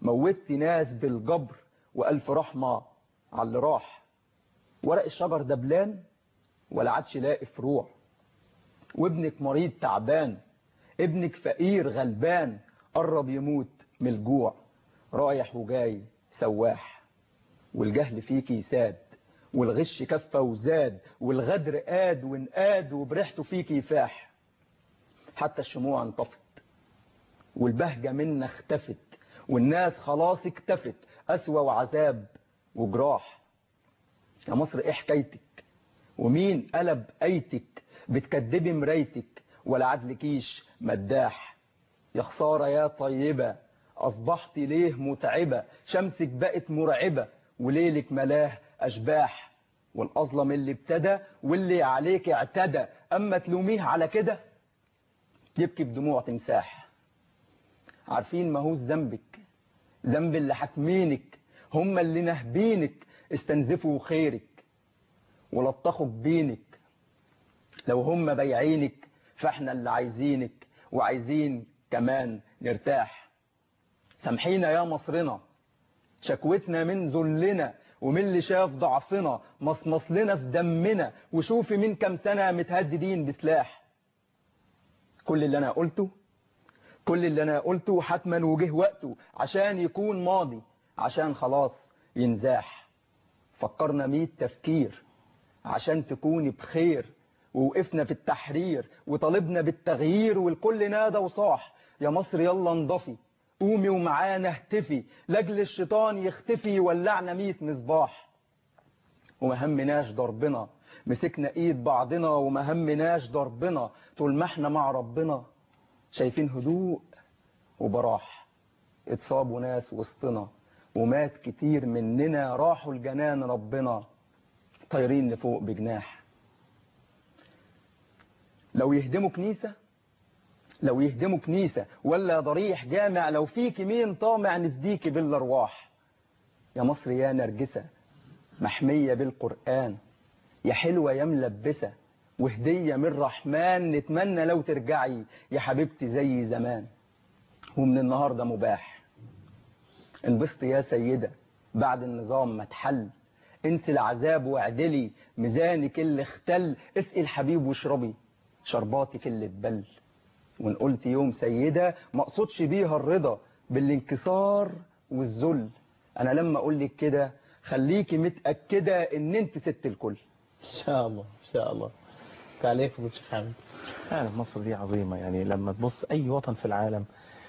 موتت ناس بالجبر وألف رحمة على اللي راح ورق الشجر دبلان ولا عادش لاقي فروع وابنك مريض تعبان ابنك فقير غلبان قرب يموت من الجوع رايح وجاي سواح والجهل فيكي ساد والغش كفى وزاد والغدر قاد وانقاد وبريحته فيكي يفاح حتى الشموع انطفت والبهجة منا اختفت والناس خلاص اكتفت أسوأ وعذاب وجراح يا مصر ايه حكايتك ومين قلب ايتك بتكدبي مرايتك ولا عدلكيش مداح يا خسارة يا طيبة أصبحت ليه متعبة شمسك بقت مرعبة وليلك ملاه أشباح والأظلم اللي ابتدى واللي عليك اعتدى أما تلوميه على كده يبكي بدموع تمساح عارفين ما هوش ذنبك ذنب اللي حاكمينك هم اللي نهبينك استنزفوا خيرك ولطخوا بينك لو هم بايعينك فاحنا اللي عايزينك وعايزين كمان نرتاح سامحينا يا مصرنا شكوتنا من ذلنا ومن اللي شاف ضعفنا مصمص لنا في دمنا وشوفي من كام سنة متهددين بسلاح كل اللي انا قلته كل اللي انا قلته حتما وجه وقته عشان يكون ماضي عشان خلاص ينزاح فكرنا مية تفكير عشان تكوني بخير ووقفنا في التحرير وطالبنا بالتغيير والكل نادى وصاح يا مصر يلا انضفي قومي ومعانا اهتفي لاجل الشيطان يختفي ولعنا مية مصباح وما همناش ضربنا مسكنا ايد بعضنا وما همناش ضربنا طول ما احنا مع ربنا شايفين هدوء وبراح اتصابوا ناس وسطنا ومات كتير مننا راحوا الجنان ربنا طايرين لفوق بجناح لو يهدموا كنيسة لو يهدموا كنيسة ولا ضريح جامع لو فيك مين طامع نفديك بالارواح يا مصر يا نرجسة محمية بالقرآن يا حلوة يا ملبسة وهدية من الرحمن نتمنى لو ترجعي يا حبيبتي زي زمان ومن النهاردة مباح انبسطي يا سيدة بعد النظام ما اتحل انسي العذاب واعدلي ميزانك اللي اختل اسقي الحبيب واشربي شرباتك اللي اتبل وان قلت يوم سيدة ما اقصدش بيها الرضا بالانكسار والذل انا لما اقول لك كده خليكي متأكدة ان انت ست الكل ان شاء الله ان شاء الله تعليق ابو الشيخ حامد فعلا مصر دي عظيمة يعني لما تبص أي وطن في العالم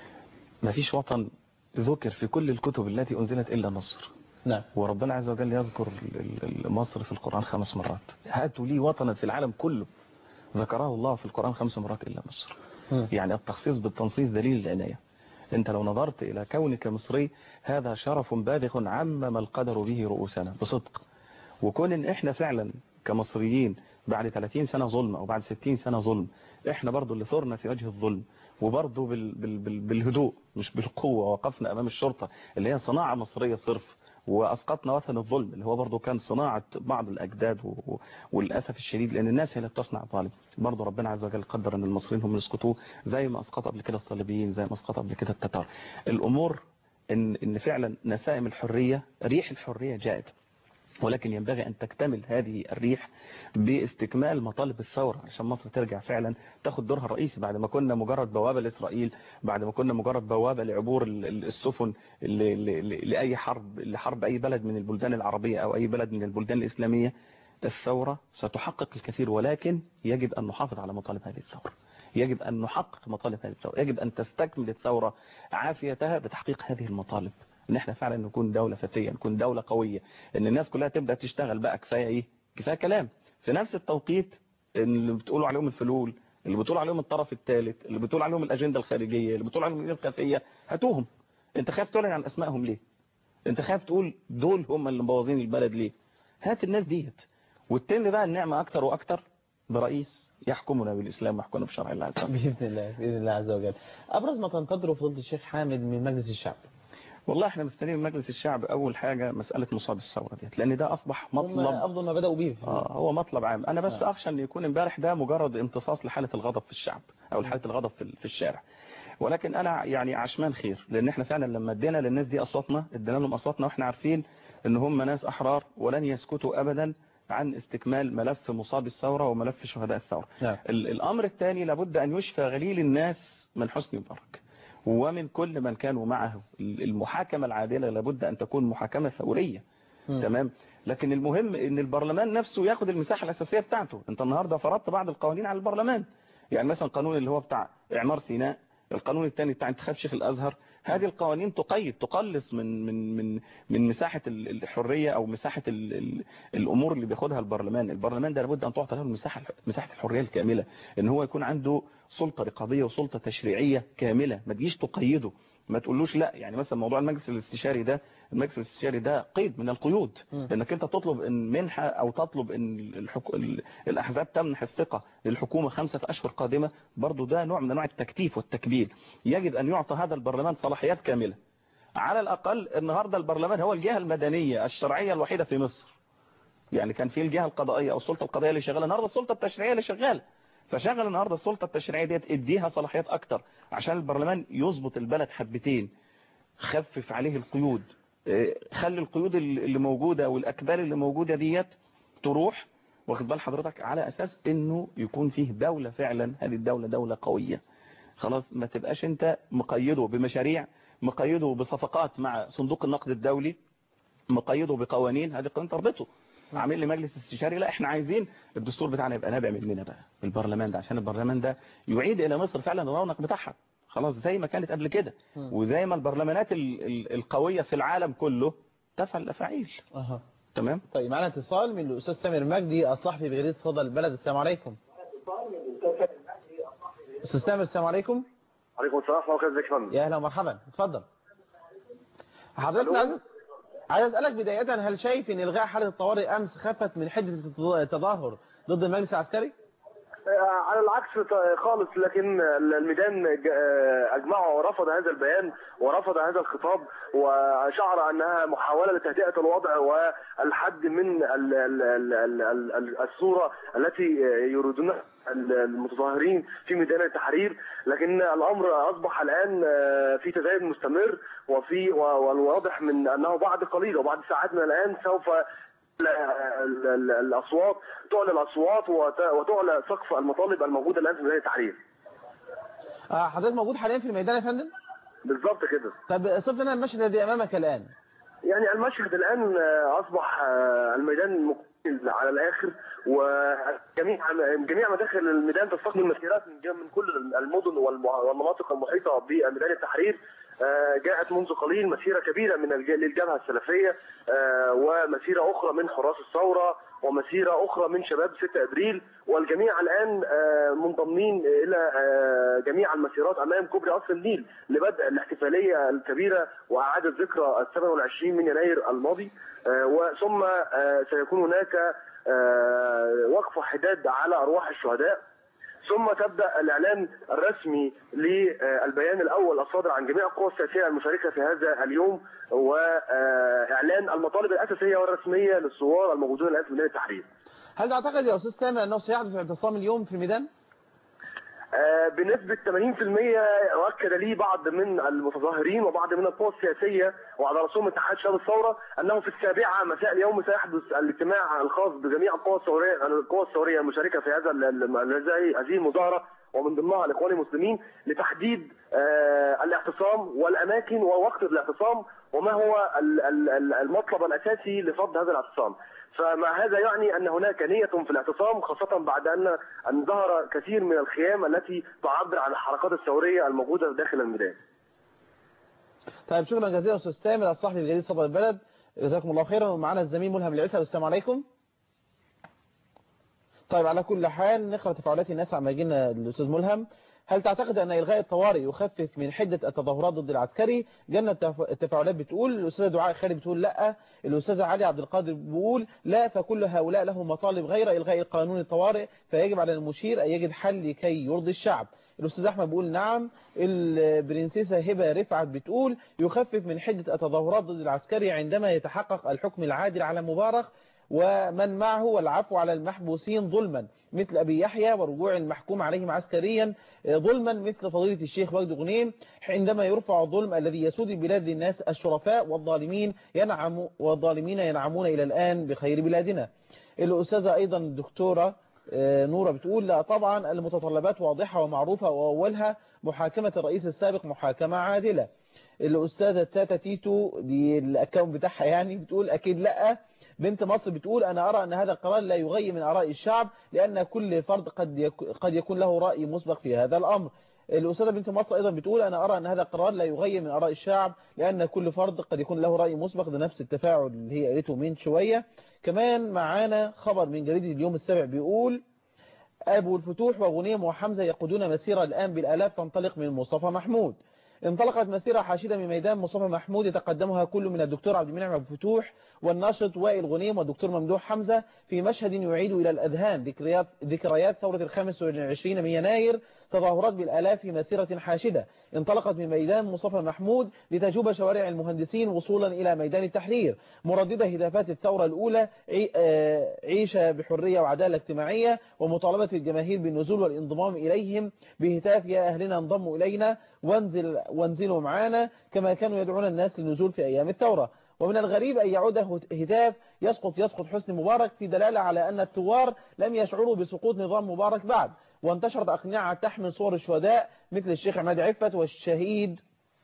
ما فيش وطن ذكر في كل الكتب التي أنزلت إلا مصر نعم وربنا عز وجل يذكر ال- ال- مصر في القرآن خمس مرات هاتوا لي وطنا في العالم كله ذكره الله في القرآن خمس مرات إلا مصر مم. يعني التخصيص بالتنصيص دليل العناية انت لو نظرت الى كونك مصري هذا شرف بالغ عمم القدر به رؤوسنا بصدق وكون ان احنا فعلا كمصريين بعد 30 سنة ظلم او بعد 60 سنة ظلم احنا برضو اللي ثرنا في وجه الظلم وبرضو بال بال بال بالهدوء مش بالقوة وقفنا امام الشرطة اللي هي صناعة مصرية صرف واسقطنا وثن الظلم اللي هو برضو كان صناعة بعض الاجداد و... و- وللاسف الشديد لان الناس هي اللي بتصنع الظالم برضو ربنا عز وجل قدر ان المصريين هم اللي يسقطوه زي ما اسقط قبل كده الصليبيين زي ما اسقط قبل كده التتار الامور ان ان فعلا نسائم الحرية ريح الحرية جاءت ولكن ينبغي أن تكتمل هذه الريح باستكمال مطالب الثورة عشان مصر ترجع فعلا تاخد دورها الرئيسي بعد ما كنا مجرد بوابة لإسرائيل بعد ما كنا مجرد بوابة لعبور ال- ال- السفن ل- ل- ل- لأي حرب لحرب أي بلد من البلدان العربية أو أي بلد من البلدان الإسلامية الثورة ستحقق الكثير ولكن يجب أن نحافظ على مطالب هذه الثورة يجب أن نحقق مطالب هذه الثورة يجب أن تستكمل الثورة عافيتها بتحقيق هذه المطالب ان احنا فعلا نكون دولة فتية نكون دولة قوية ان الناس كلها تبدأ تشتغل بقى كفاية ايه كفاية كلام في نفس التوقيت اللي بتقولوا عليهم الفلول اللي بتقولوا عليهم الطرف الثالث اللي بتقول عليهم الاجندة الخارجية اللي بتقول عليهم الخفية هاتوهم انت خايف تعلن عن اسمائهم ليه انت خايف تقول دول هم اللي مبوظين البلد ليه هات الناس ديت وتتم بقى النعمة اكتر واكتر برئيس يحكمنا بالاسلام ويحكمنا بشرع الله عز وجل بإذن الله بإذن الله عز وجل أبرز ما تنتظره فضيلة الشيخ حامد من مجلس الشعب والله احنا مستنيين من مجلس الشعب اول حاجة مسألة مصاب الثورة ديت لان ده اصبح هم مطلب أفضل ما بدأوا به آه هو مطلب عام انا بس آه. اخشى ان يكون امبارح ده مجرد امتصاص لحالة الغضب في الشعب او لحالة الغضب في في الشارع ولكن انا يعني عشمان خير لان احنا فعلا لما ادينا للناس دي اصواتنا ادينا لهم اصواتنا واحنا عارفين ان هم ناس احرار ولن يسكتوا ابدا عن استكمال ملف مصاب الثورة وملف شهداء الثورة نعم. ال- الامر الثاني لابد ان يشفى غليل الناس من حسني مبارك ومن كل من كانوا معه ال- المحاكمة العادلة لابد ان تكون محاكمة ثورية مم. تمام لكن المهم ان البرلمان نفسه ياخد المساحة الاساسية بتاعته انت النهاردة فرضت بعض القوانين على البرلمان يعني مثلا القانون اللي هو بتاع اعمار سيناء القانون الثاني بتاع انتخاب شيخ الازهر هذه القوانين تقيد تقلص من من من من مساحه ال- الحريه او مساحه ال ال الامور اللي بياخدها البرلمان البرلمان ده لابد ان تعطى له المساحه مساحه الحريه الكامله ان هو يكون عنده سلطه رقابيه وسلطه تشريعيه كامله ما تجيش تقيده ما تقولوش لا يعني مثلا موضوع المجلس الاستشاري ده المجلس الاستشاري ده قيد من القيود مم. لانك انت تطلب ان منحه او تطلب ان الحك... ال- الاحزاب تمنح الثقه للحكومه خمسه اشهر قادمه برضو ده نوع من انواع التكتيف والتكبيل يجب ان يعطى هذا البرلمان صلاحيات كامله على الاقل النهارده البرلمان هو الجهه المدنيه الشرعيه الوحيده في مصر يعني كان في الجهه القضائيه او السلطه القضائيه اللي شغاله النهارده السلطه التشريعيه اللي شغاله فشغل النهارده السلطه التشريعيه ديت اديها صلاحيات اكتر عشان البرلمان يظبط البلد حبتين خفف عليه القيود إيه، خلي القيود اللي موجوده والاكبال اللي موجوده ديت تروح واخد بال حضرتك على اساس انه يكون فيه دوله فعلا هذه الدوله دوله قويه خلاص ما تبقاش انت مقيده بمشاريع مقيده بصفقات مع صندوق النقد الدولي مقيده بقوانين هذه قوانين تربطه عامل لي مجلس استشاري لا احنا عايزين الدستور بتاعنا يبقى نابع مننا بقى البرلمان ده عشان البرلمان ده يعيد الى مصر فعلا الرونق بتاعها خلاص زي ما كانت قبل كده وزي ما البرلمانات ال- ال- القوية في العالم كله تفعل الافاعيل أها. تمام طيب معنا اتصال من الاستاذ سامر مجدي الصحفي بجريده صدى البلد السلام عليكم استاذ سامر السلام عليكم عليكم السلام ورحمه الله وبركاته ازيك يا فندم يا اهلا ومرحبا اتفضل حضرتك عايز عايز اسالك بدايه هل شايف ان الغاء حاله الطوارئ امس خفت من حده التظاهر ضد المجلس العسكري آه، على العكس ط- خالص لكن الميدان ج- آه، اجمعه ورفض هذا البيان ورفض هذا الخطاب وشعر انها محاوله لتهدئه الوضع والحد من ال- ال- ال- ال- ال- ال- الصوره التي يريدونها المتظاهرين في ميدان التحرير لكن الامر اصبح الان آه، في تزايد مستمر وفي و- والواضح من انه بعد قليل وبعد ساعات من الان سوف ال- ال- ال- الاصوات تعلى الاصوات وت- وتعلى سقف المطالب الموجوده الان في ميدان التحرير آه، حضرتك موجود حاليا في الميدان يا فندم بالضبط كده طب صف لنا المشهد الذي امامك الان يعني المشهد الان آه، اصبح آه، الميدان مقفل على الاخر وجميع جميع مداخل الميدان تستقبل مسيرات من جم- من كل المدن والم- والمناطق المحيطه بميدان التحرير آه، جاءت منذ قليل مسيره كبيره من الج- للجبهه السلفيه آه، ومسيره اخرى من حراس الثوره ومسيره اخرى من شباب 6 ابريل والجميع الان آه، منضمين الى آه، جميع المسيرات امام كوبري قصر النيل لبدء الاحتفاليه الكبيره واعاده ذكرى ال 27 من يناير الماضي آه، وثم آه، سيكون هناك آه، وقفه حداد على ارواح الشهداء ثم تبدا الاعلان الرسمي للبيان الاول الصادر عن جميع القوى السياسيه المشاركه في هذا اليوم واعلان المطالب الاساسيه والرسميه للثوار الموجودون الان في ميدان التحرير. هل تعتقد يا استاذ سامر انه سيحدث اعتصام اليوم في الميدان آه، بنسبة 80% أؤكد لي بعض من المتظاهرين وبعض من القوى السياسية وعلى رأسهم اتحاد شباب الثورة أنه في السابعة مساء اليوم سيحدث الاجتماع الخاص بجميع القوى الثورية القوى الثورية المشاركة في هذا ال- ال- هذه هذه المظاهرة ومن ضمنها الإخوان المسلمين لتحديد آه، الاعتصام والأماكن ووقت الاعتصام وما هو ال- ال- ال- المطلب الأساسي لفض هذا الاعتصام فمع هذا يعني ان هناك نيه في الاعتصام خاصه بعد ان ان ظهر كثير من الخيام التي تعبر عن الحركات الثوريه الموجوده داخل الميدان. طيب شكرا جزيلا استاذ سامر الصحفي بجريده صدى البلد جزاكم الله خيرا ومعنا الزميل ملهم العيسى والسلام عليكم طيب على كل حال نقرا تفاعلات الناس عما جينا الاستاذ ملهم هل تعتقد ان الغاء الطوارئ يخفف من حده التظاهرات ضد العسكري جنة التف- التفاعلات بتقول الاستاذه دعاء خالد بتقول لا الاستاذه علي عبد القادر بيقول لا فكل هؤلاء لهم مطالب غير الغاء قانون الطوارئ فيجب على المشير ان يجد حل لكي يرضي الشعب الاستاذ احمد بيقول نعم البرنسيسه هبه رفعت بتقول يخفف من حده التظاهرات ضد العسكري عندما يتحقق الحكم العادل على مبارك ومن معه والعفو على المحبوسين ظلما مثل أبي يحيى ورجوع المحكوم عليهم عسكريا ظلما مثل فضيلة الشيخ وجد غنيم عندما يرفع الظلم الذي يسود البلاد للناس الشرفاء والظالمين ينعم والظالمين ينعمون إلى الآن بخير بلادنا الأستاذة أيضا الدكتورة نورة بتقول لا طبعا المتطلبات واضحة ومعروفة وأولها محاكمة الرئيس السابق محاكمة عادلة الأستاذة تاتا تيتو دي الأكاون بتاعها يعني بتقول أكيد لا بنت مصر بتقول أنا أرى أن هذا القرار لا يغير من آراء الشعب لأن كل فرد قد قد يكون له رأي مسبق في هذا الأمر الأستاذة بنت مصر أيضا بتقول أنا أرى أن هذا القرار لا يغير من آراء الشعب لأن كل فرد قد يكون له رأي مسبق ده نفس التفاعل اللي هي قالته من شوية كمان معانا خبر من جريدة اليوم السابع بيقول أبو الفتوح وغنيم وحمزة يقودون مسيرة الآن بالآلاف تنطلق من مصطفى محمود انطلقت مسيرة حاشدة من ميدان مصطفى محمود يتقدمها كل من الدكتور عبد المنعم أبو الفتوح والناشط وائل غنيم والدكتور ممدوح حمزة في مشهد يعيد إلى الأذهان ذكريات, ذكريات ثورة الخامس والعشرين من يناير تظاهرات بالآلاف في مسيرة حاشدة انطلقت من ميدان مصطفى محمود لتجوب شوارع المهندسين وصولا إلى ميدان التحرير مرددة هتافات الثورة الأولى عيشة بحرية وعدالة اجتماعية ومطالبة الجماهير بالنزول والانضمام إليهم بهتاف يا أهلنا انضموا إلينا وانزل وانزلوا معانا كما كانوا يدعون الناس للنزول في أيام الثورة ومن الغريب أن يعود هتاف يسقط يسقط حسن مبارك في دلالة على أن الثوار لم يشعروا بسقوط نظام مبارك بعد وانتشرت أقنعة تحمل صور الشهداء مثل الشيخ عماد عفت والشهيد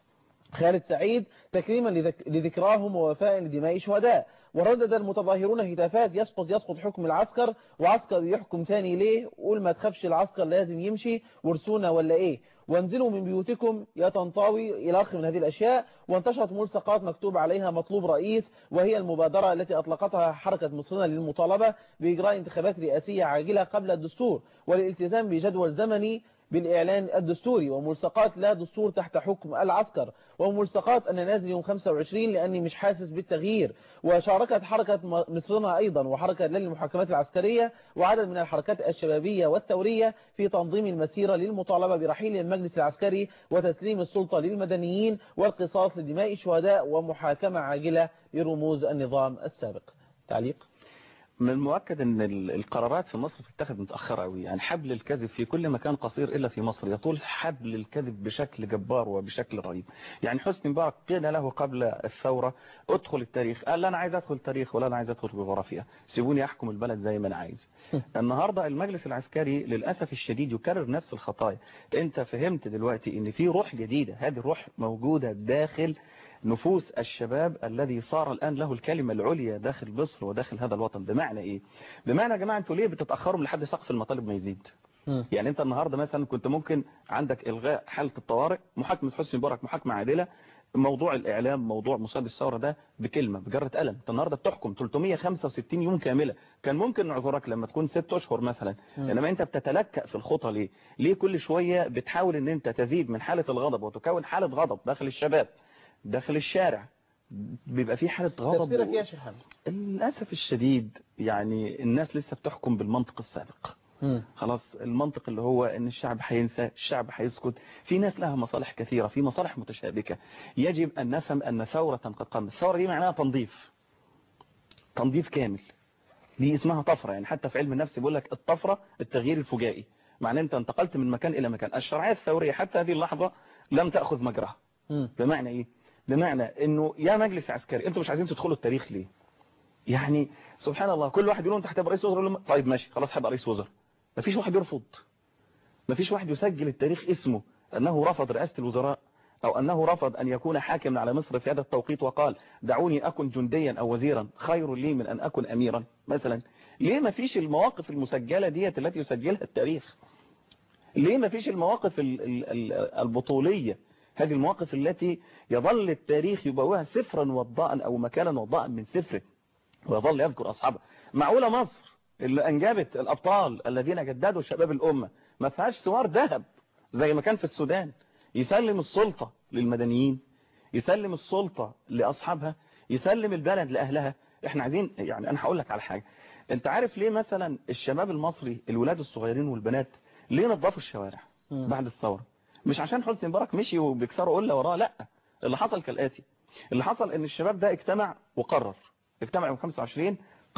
خالد سعيد تكريما لذكراهم ووفاء لدماء شهداء وردد المتظاهرون هتافات يسقط يسقط حكم العسكر وعسكر يحكم ثاني ليه قول ما تخافش العسكر لازم يمشي ورسونا ولا ايه وانزلوا من بيوتكم يا تنطوي إلى آخر من هذه الأشياء وانتشرت ملصقات مكتوب عليها مطلوب رئيس وهي المبادرة التي أطلقتها حركة مصرنا للمطالبة بإجراء انتخابات رئاسية عاجلة قبل الدستور والالتزام بجدول زمني بالإعلان الدستوري وملصقات لا دستور تحت حكم العسكر وملصقات أنا نازل يوم 25 لأني مش حاسس بالتغيير وشاركت حركة مصرنا أيضا وحركة للمحاكمات العسكرية وعدد من الحركات الشبابية والثورية في تنظيم المسيرة للمطالبة برحيل المجلس العسكري وتسليم السلطة للمدنيين والقصاص لدماء الشهداء ومحاكمة عاجلة لرموز النظام السابق تعليق من المؤكد ان القرارات في مصر بتتخذ متأخرة قوي يعني حبل الكذب في كل مكان قصير الا في مصر يطول حبل الكذب بشكل جبار وبشكل رهيب يعني حسني مبارك قيل له قبل الثورة ادخل التاريخ قال لا انا عايز ادخل التاريخ ولا انا عايز ادخل جغرافيا سيبوني احكم البلد زي ما انا عايز النهاردة المجلس العسكري للأسف الشديد يكرر نفس الخطايا انت فهمت دلوقتي ان في روح جديدة هذه الروح موجودة داخل نفوس الشباب الذي صار الآن له الكلمة العليا داخل مصر وداخل هذا الوطن بمعنى إيه بمعنى يا جماعة أنتوا ليه بتتأخروا لحد سقف المطالب ما يزيد يعني أنت النهاردة مثلا كنت ممكن عندك إلغاء حالة الطوارئ محاكمة حسني مبارك محاكمة عادلة موضوع الإعلام موضوع مصاد الثورة ده بكلمة بجرة قلم انت النهاردة بتحكم 365 يوم كاملة كان ممكن نعذرك لما تكون ست أشهر مثلا إنما أنت بتتلكأ في الخطى ليه ليه كل شوية بتحاول أن أنت تزيد من حالة الغضب وتكون حالة غضب داخل الشباب داخل الشارع بيبقى في حالة غضب تفسيرك يا شيخ حمد للأسف الشديد يعني الناس لسه بتحكم بالمنطق السابق مم. خلاص المنطق اللي هو ان الشعب هينسى الشعب هيسكت في ناس لها مصالح كثيرة في مصالح متشابكة يجب ان نفهم ان ثورة قد قامت الثورة دي معناها تنظيف تنظيف كامل دي اسمها طفرة يعني حتى في علم النفس بيقول لك الطفرة التغيير الفجائي معناه انت انتقلت من مكان الى مكان الشرعية الثورية حتى هذه اللحظة لم تأخذ مجراها مم. بمعنى ايه بمعنى انه يا مجلس عسكري انتوا مش عايزين تدخلوا التاريخ ليه يعني سبحان الله كل واحد يقول له انت هتبقى رئيس وزراء يقول له طيب ماشي خلاص هبقى رئيس وزراء مفيش واحد يرفض مفيش واحد يسجل التاريخ اسمه انه رفض رئاسة الوزراء او انه رفض ان يكون حاكما على مصر في هذا التوقيت وقال دعوني اكن جنديا او وزيرا خير لي من ان اكن اميرا مثلا ليه مفيش المواقف المسجلة ديت التي يسجلها التاريخ ليه مفيش المواقف ال- ال- ال- البطولية هذه المواقف التي يظل التاريخ يبوها سفرا وضاء او مكانا وضاء من سفره ويظل يذكر اصحابه معقولة مصر اللي انجبت الابطال الذين جددوا شباب الامة ما فيهاش سوار ذهب زي ما كان في السودان يسلم السلطة للمدنيين يسلم السلطة لاصحابها يسلم البلد لاهلها احنا عايزين يعني انا هقول لك على حاجة انت عارف ليه مثلا الشباب المصري الولاد الصغيرين والبنات ليه نظفوا الشوارع مم. بعد الثورة مش عشان حسني مبارك مشي وبيكسروا قله وراه لا اللي حصل كالآتي اللي حصل ان الشباب ده اجتمع وقرر اجتمع يوم 25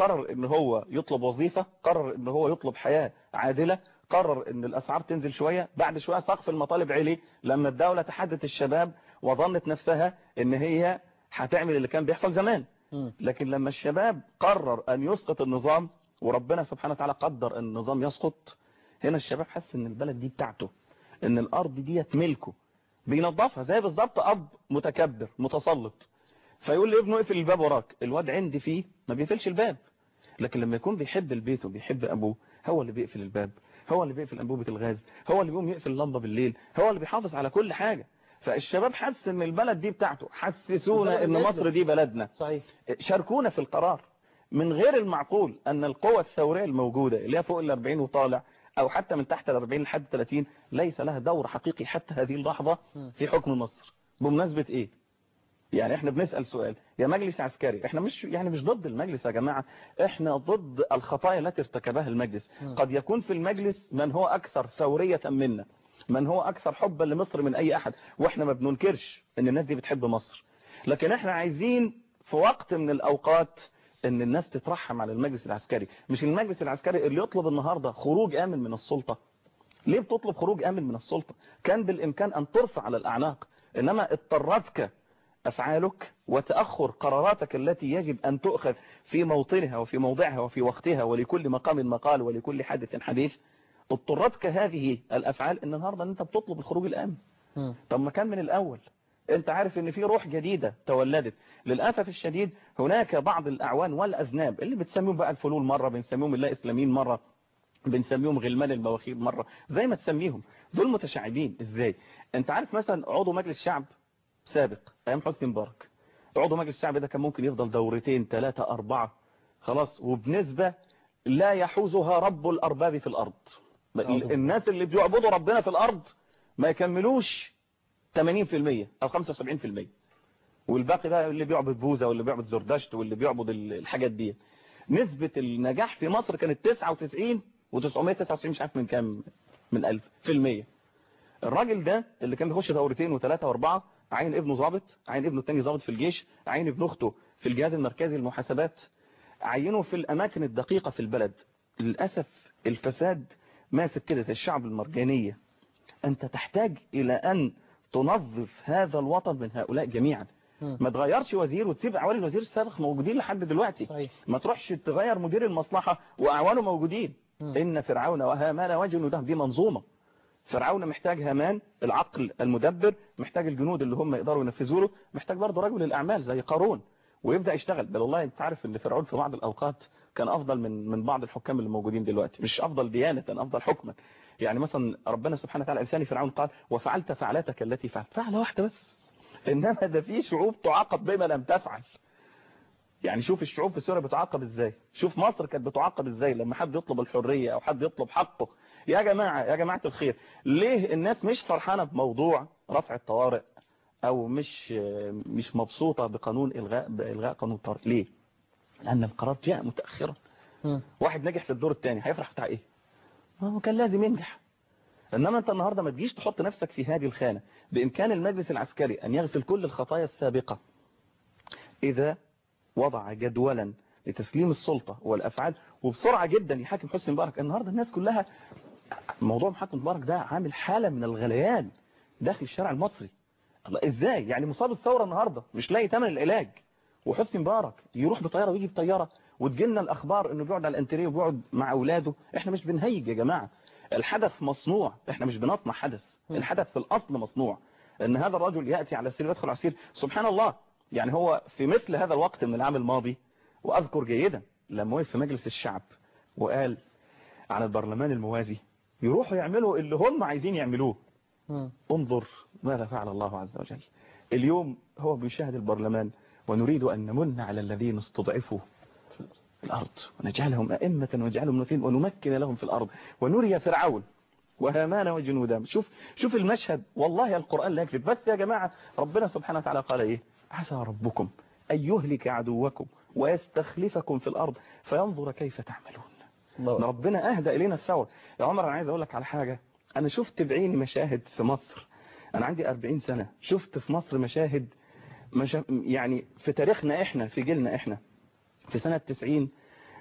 قرر ان هو يطلب وظيفة قرر ان هو يطلب حياة عادلة قرر ان الاسعار تنزل شوية بعد شوية سقف المطالب علي لما الدولة تحدت الشباب وظنت نفسها ان هي هتعمل اللي كان بيحصل زمان مم. لكن لما الشباب قرر ان يسقط النظام وربنا سبحانه وتعالى قدر ان النظام يسقط هنا الشباب حس ان البلد دي بتاعته ان الارض ديت ملكه بينظفها زي بالظبط اب متكبر متسلط فيقول لابنه اقفل الباب وراك الواد عندي فيه ما بيقفلش الباب لكن لما يكون بيحب البيت وبيحب ابوه هو اللي بيقفل الباب هو اللي بيقفل انبوبه الغاز هو اللي بيقوم يقفل اللمبه بالليل هو اللي بيحافظ على كل حاجه فالشباب حس ان البلد دي بتاعته حسسونا البلد ان بتاعته. مصر دي بلدنا صحيح شاركونا في القرار من غير المعقول ان القوى الثوريه الموجوده اللي هي فوق ال 40 وطالع او حتى من تحت ال 40 لحد 30 ليس لها دور حقيقي حتى هذه اللحظه في حكم مصر بمناسبه ايه يعني احنا بنسال سؤال يا مجلس عسكري احنا مش يعني مش ضد المجلس يا جماعه احنا ضد الخطايا التي ارتكبها المجلس قد يكون في المجلس من هو اكثر ثوريه منا من هو اكثر حبا لمصر من اي احد واحنا ما بننكرش ان الناس دي بتحب مصر لكن احنا عايزين في وقت من الاوقات ان الناس تترحم على المجلس العسكري مش المجلس العسكري اللي يطلب النهارده خروج امن من السلطه ليه بتطلب خروج امن من السلطه كان بالامكان ان ترفع على الاعناق انما اضطرتك افعالك وتاخر قراراتك التي يجب ان تؤخذ في موطنها وفي موضعها وفي وقتها ولكل مقام مقال ولكل حادث حديث اضطرتك هذه الافعال ان النهارده انت بتطلب الخروج الامن مم. طب ما كان من الاول انت عارف ان في روح جديدة تولدت للأسف الشديد هناك بعض الأعوان والأذناب اللي بتسميهم بقى الفلول مرة بنسميهم اللا إسلاميين مرة بنسميهم غلمان المواخير مرة زي ما تسميهم دول متشعبين ازاي انت عارف مثلا عضو مجلس شعب سابق ايام حسني مبارك عضو مجلس الشعب ده كان ممكن يفضل دورتين ثلاثة أربعة خلاص وبنسبة لا يحوزها رب الأرباب في الأرض الناس اللي بيعبدوا ربنا في الأرض ما يكملوش 80% أو 75% والباقي بقى اللي بيعبد بوذا واللي بيعبد زردشت واللي بيعبد الحاجات دي نسبة النجاح في مصر كانت 99 و999 مش عارف من كام من 1000 في المية الراجل ده اللي كان بيخش دورتين وثلاثة واربعة عين ابنه ضابط عين ابنه التاني ضابط في الجيش عين ابن اخته في الجهاز المركزي للمحاسبات عينه في الاماكن الدقيقة في البلد للأسف الفساد ماسك كده زي الشعب المرجانية انت تحتاج الى ان تنظف هذا الوطن من هؤلاء جميعا ما تغيرش وزير وتسيب اعوان الوزير السابق موجودين لحد دلوقتي صحيح. ما تروحش تغير مدير المصلحة واعوانه موجودين مم. ان فرعون وهامان وجنودهم دي منظومة فرعون محتاج هامان العقل المدبر محتاج الجنود اللي هم يقدروا ينفذوا له محتاج برضه رجل الاعمال زي قارون ويبدا يشتغل بل والله انت عارف ان فرعون في بعض الاوقات كان افضل من من بعض الحكام اللي موجودين دلوقتي مش افضل ديانه افضل حكما يعني مثلا ربنا سبحانه وتعالى لسان فرعون قال وفعلت فعلتك التي فعلت فعله واحده بس انما ده في شعوب تعاقب بما لم تفعل يعني شوف الشعوب في سوريا بتعاقب ازاي شوف مصر كانت بتعاقب ازاي لما حد يطلب الحرية او حد يطلب حقه يا جماعة يا جماعة الخير ليه الناس مش فرحانة بموضوع رفع الطوارئ او مش مش مبسوطة بقانون الغاء بالغاء قانون الطوارئ ليه لان القرار جاء متأخرا مم. واحد نجح في الدور الثاني هيفرح بتاع ايه ما هو كان لازم ينجح انما انت النهاردة ما تجيش تحط نفسك في هذه الخانة بامكان المجلس العسكري ان يغسل كل الخطايا السابقة اذا وضع جدولا لتسليم السلطة والافعال وبسرعة جدا يحاكم حسني مبارك النهاردة الناس كلها موضوع محاكم مبارك ده عامل حالة من الغليان داخل الشارع المصري الله ازاي يعني مصاب الثورة النهاردة مش لاقي ثمن العلاج وحسني مبارك يروح بطيارة ويجي بطيارة وتجيلنا الاخبار انه بيقعد على الانتريه وبيقعد مع اولاده احنا مش بنهيج يا جماعة الحدث مصنوع احنا مش بنصنع حدث الحدث في الاصل مصنوع ان هذا الرجل يأتي على السرير يدخل على السرير سبحان الله يعني هو في مثل هذا الوقت من العام الماضي واذكر جيدا لما وقف في مجلس الشعب وقال عن البرلمان الموازي يروحوا يعملوا اللي هم عايزين يعملوه مم. انظر ماذا فعل الله عز وجل اليوم هو بيشاهد البرلمان ونريد أن نمن على الذين استضعفوا في الأرض ونجعلهم أئمة ونجعلهم مثيل ونمكن لهم في الأرض ونري فرعون وهامان وجنودهم شوف شوف المشهد والله القرآن لا يكذب بس يا جماعة ربنا سبحانه وتعالى قال إيه عسى ربكم أن يهلك عدوكم ويستخلفكم في الأرض فينظر كيف تعملون الله ربنا أهدى إلينا الثور يا عمر أنا عايز أقول لك على حاجة أنا شفت بعيني مشاهد في مصر أنا عندي 40 سنة شفت في مصر مشاهد مشا... يعني في تاريخنا إحنا في جيلنا إحنا في سنة 90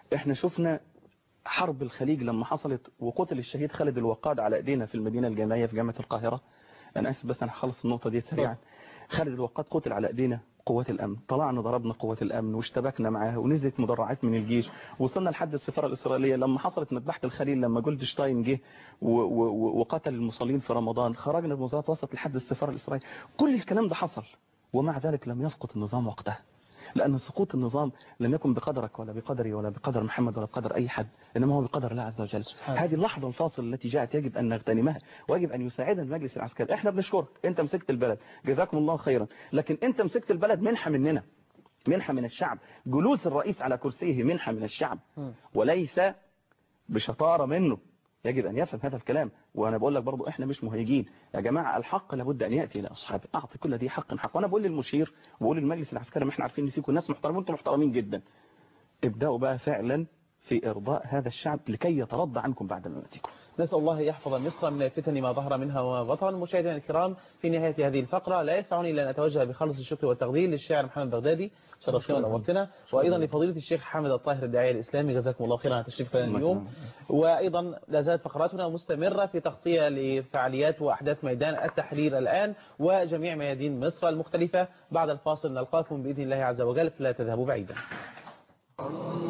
احنا شفنا حرب الخليج لما حصلت وقتل الشهيد خالد الوقاد على ايدينا في المدينة الجامعية في جامعة القاهرة انا اسف بس انا هخلص النقطة دي سريعا خالد الوقاد قتل على ايدينا قوات الامن طلعنا ضربنا قوات الامن واشتبكنا معاها ونزلت مدرعات من الجيش وصلنا لحد السفاره الاسرائيليه لما حصلت مذبحه الخليل لما جولدشتاين جه و- و- وقتل المصلين في رمضان خرجنا بمظاهرات وصلت لحد السفاره الاسرائيليه كل الكلام ده حصل ومع ذلك لم يسقط النظام وقتها لأن سقوط النظام لم يكن بقدرك ولا بقدري ولا بقدر محمد ولا بقدر أي حد إنما هو بقدر الله عز وجل هذه اللحظة الفاصلة التي جاءت يجب أن نغتنمها ويجب أن يساعدنا المجلس العسكري إحنا بنشكرك أنت مسكت البلد جزاكم الله خيرا لكن أنت مسكت البلد منحة مننا منحة من الشعب جلوس الرئيس على كرسيه منحة من الشعب وليس بشطارة منه يجب أن يفهم هذا الكلام وأنا بقول لك برضو إحنا مش مهيجين يا جماعة الحق لابد أن يأتي إلى أصحابه أعطي كل ذي حق حق وأنا بقول للمشير وبقول للمجلس العسكري ما إحنا عارفين إن فيكم ناس محترمين وأنتم محترمين جدا ابدأوا بقى فعلا في إرضاء هذا الشعب لكي يترضى عنكم بعد مماتكم نسأل الله يحفظ مصر من الفتن ما ظهر منها وما بطن مشاهدينا الكرام في نهاية هذه الفقرة لا يسعني إلا أن أتوجه بخلص الشكر والتقدير للشاعر محمد بغدادي شرفتنا ونورتنا وأيضا لفضيلة الشيخ حامد الطاهر الداعية الإسلامي جزاكم الله خيرا على تشريف لنا اليوم وأيضا لا زالت فقراتنا مستمرة في تغطية لفعاليات وأحداث ميدان التحرير الآن وجميع ميادين مصر المختلفة بعد الفاصل نلقاكم بإذن الله عز وجل فلا تذهبوا بعيدا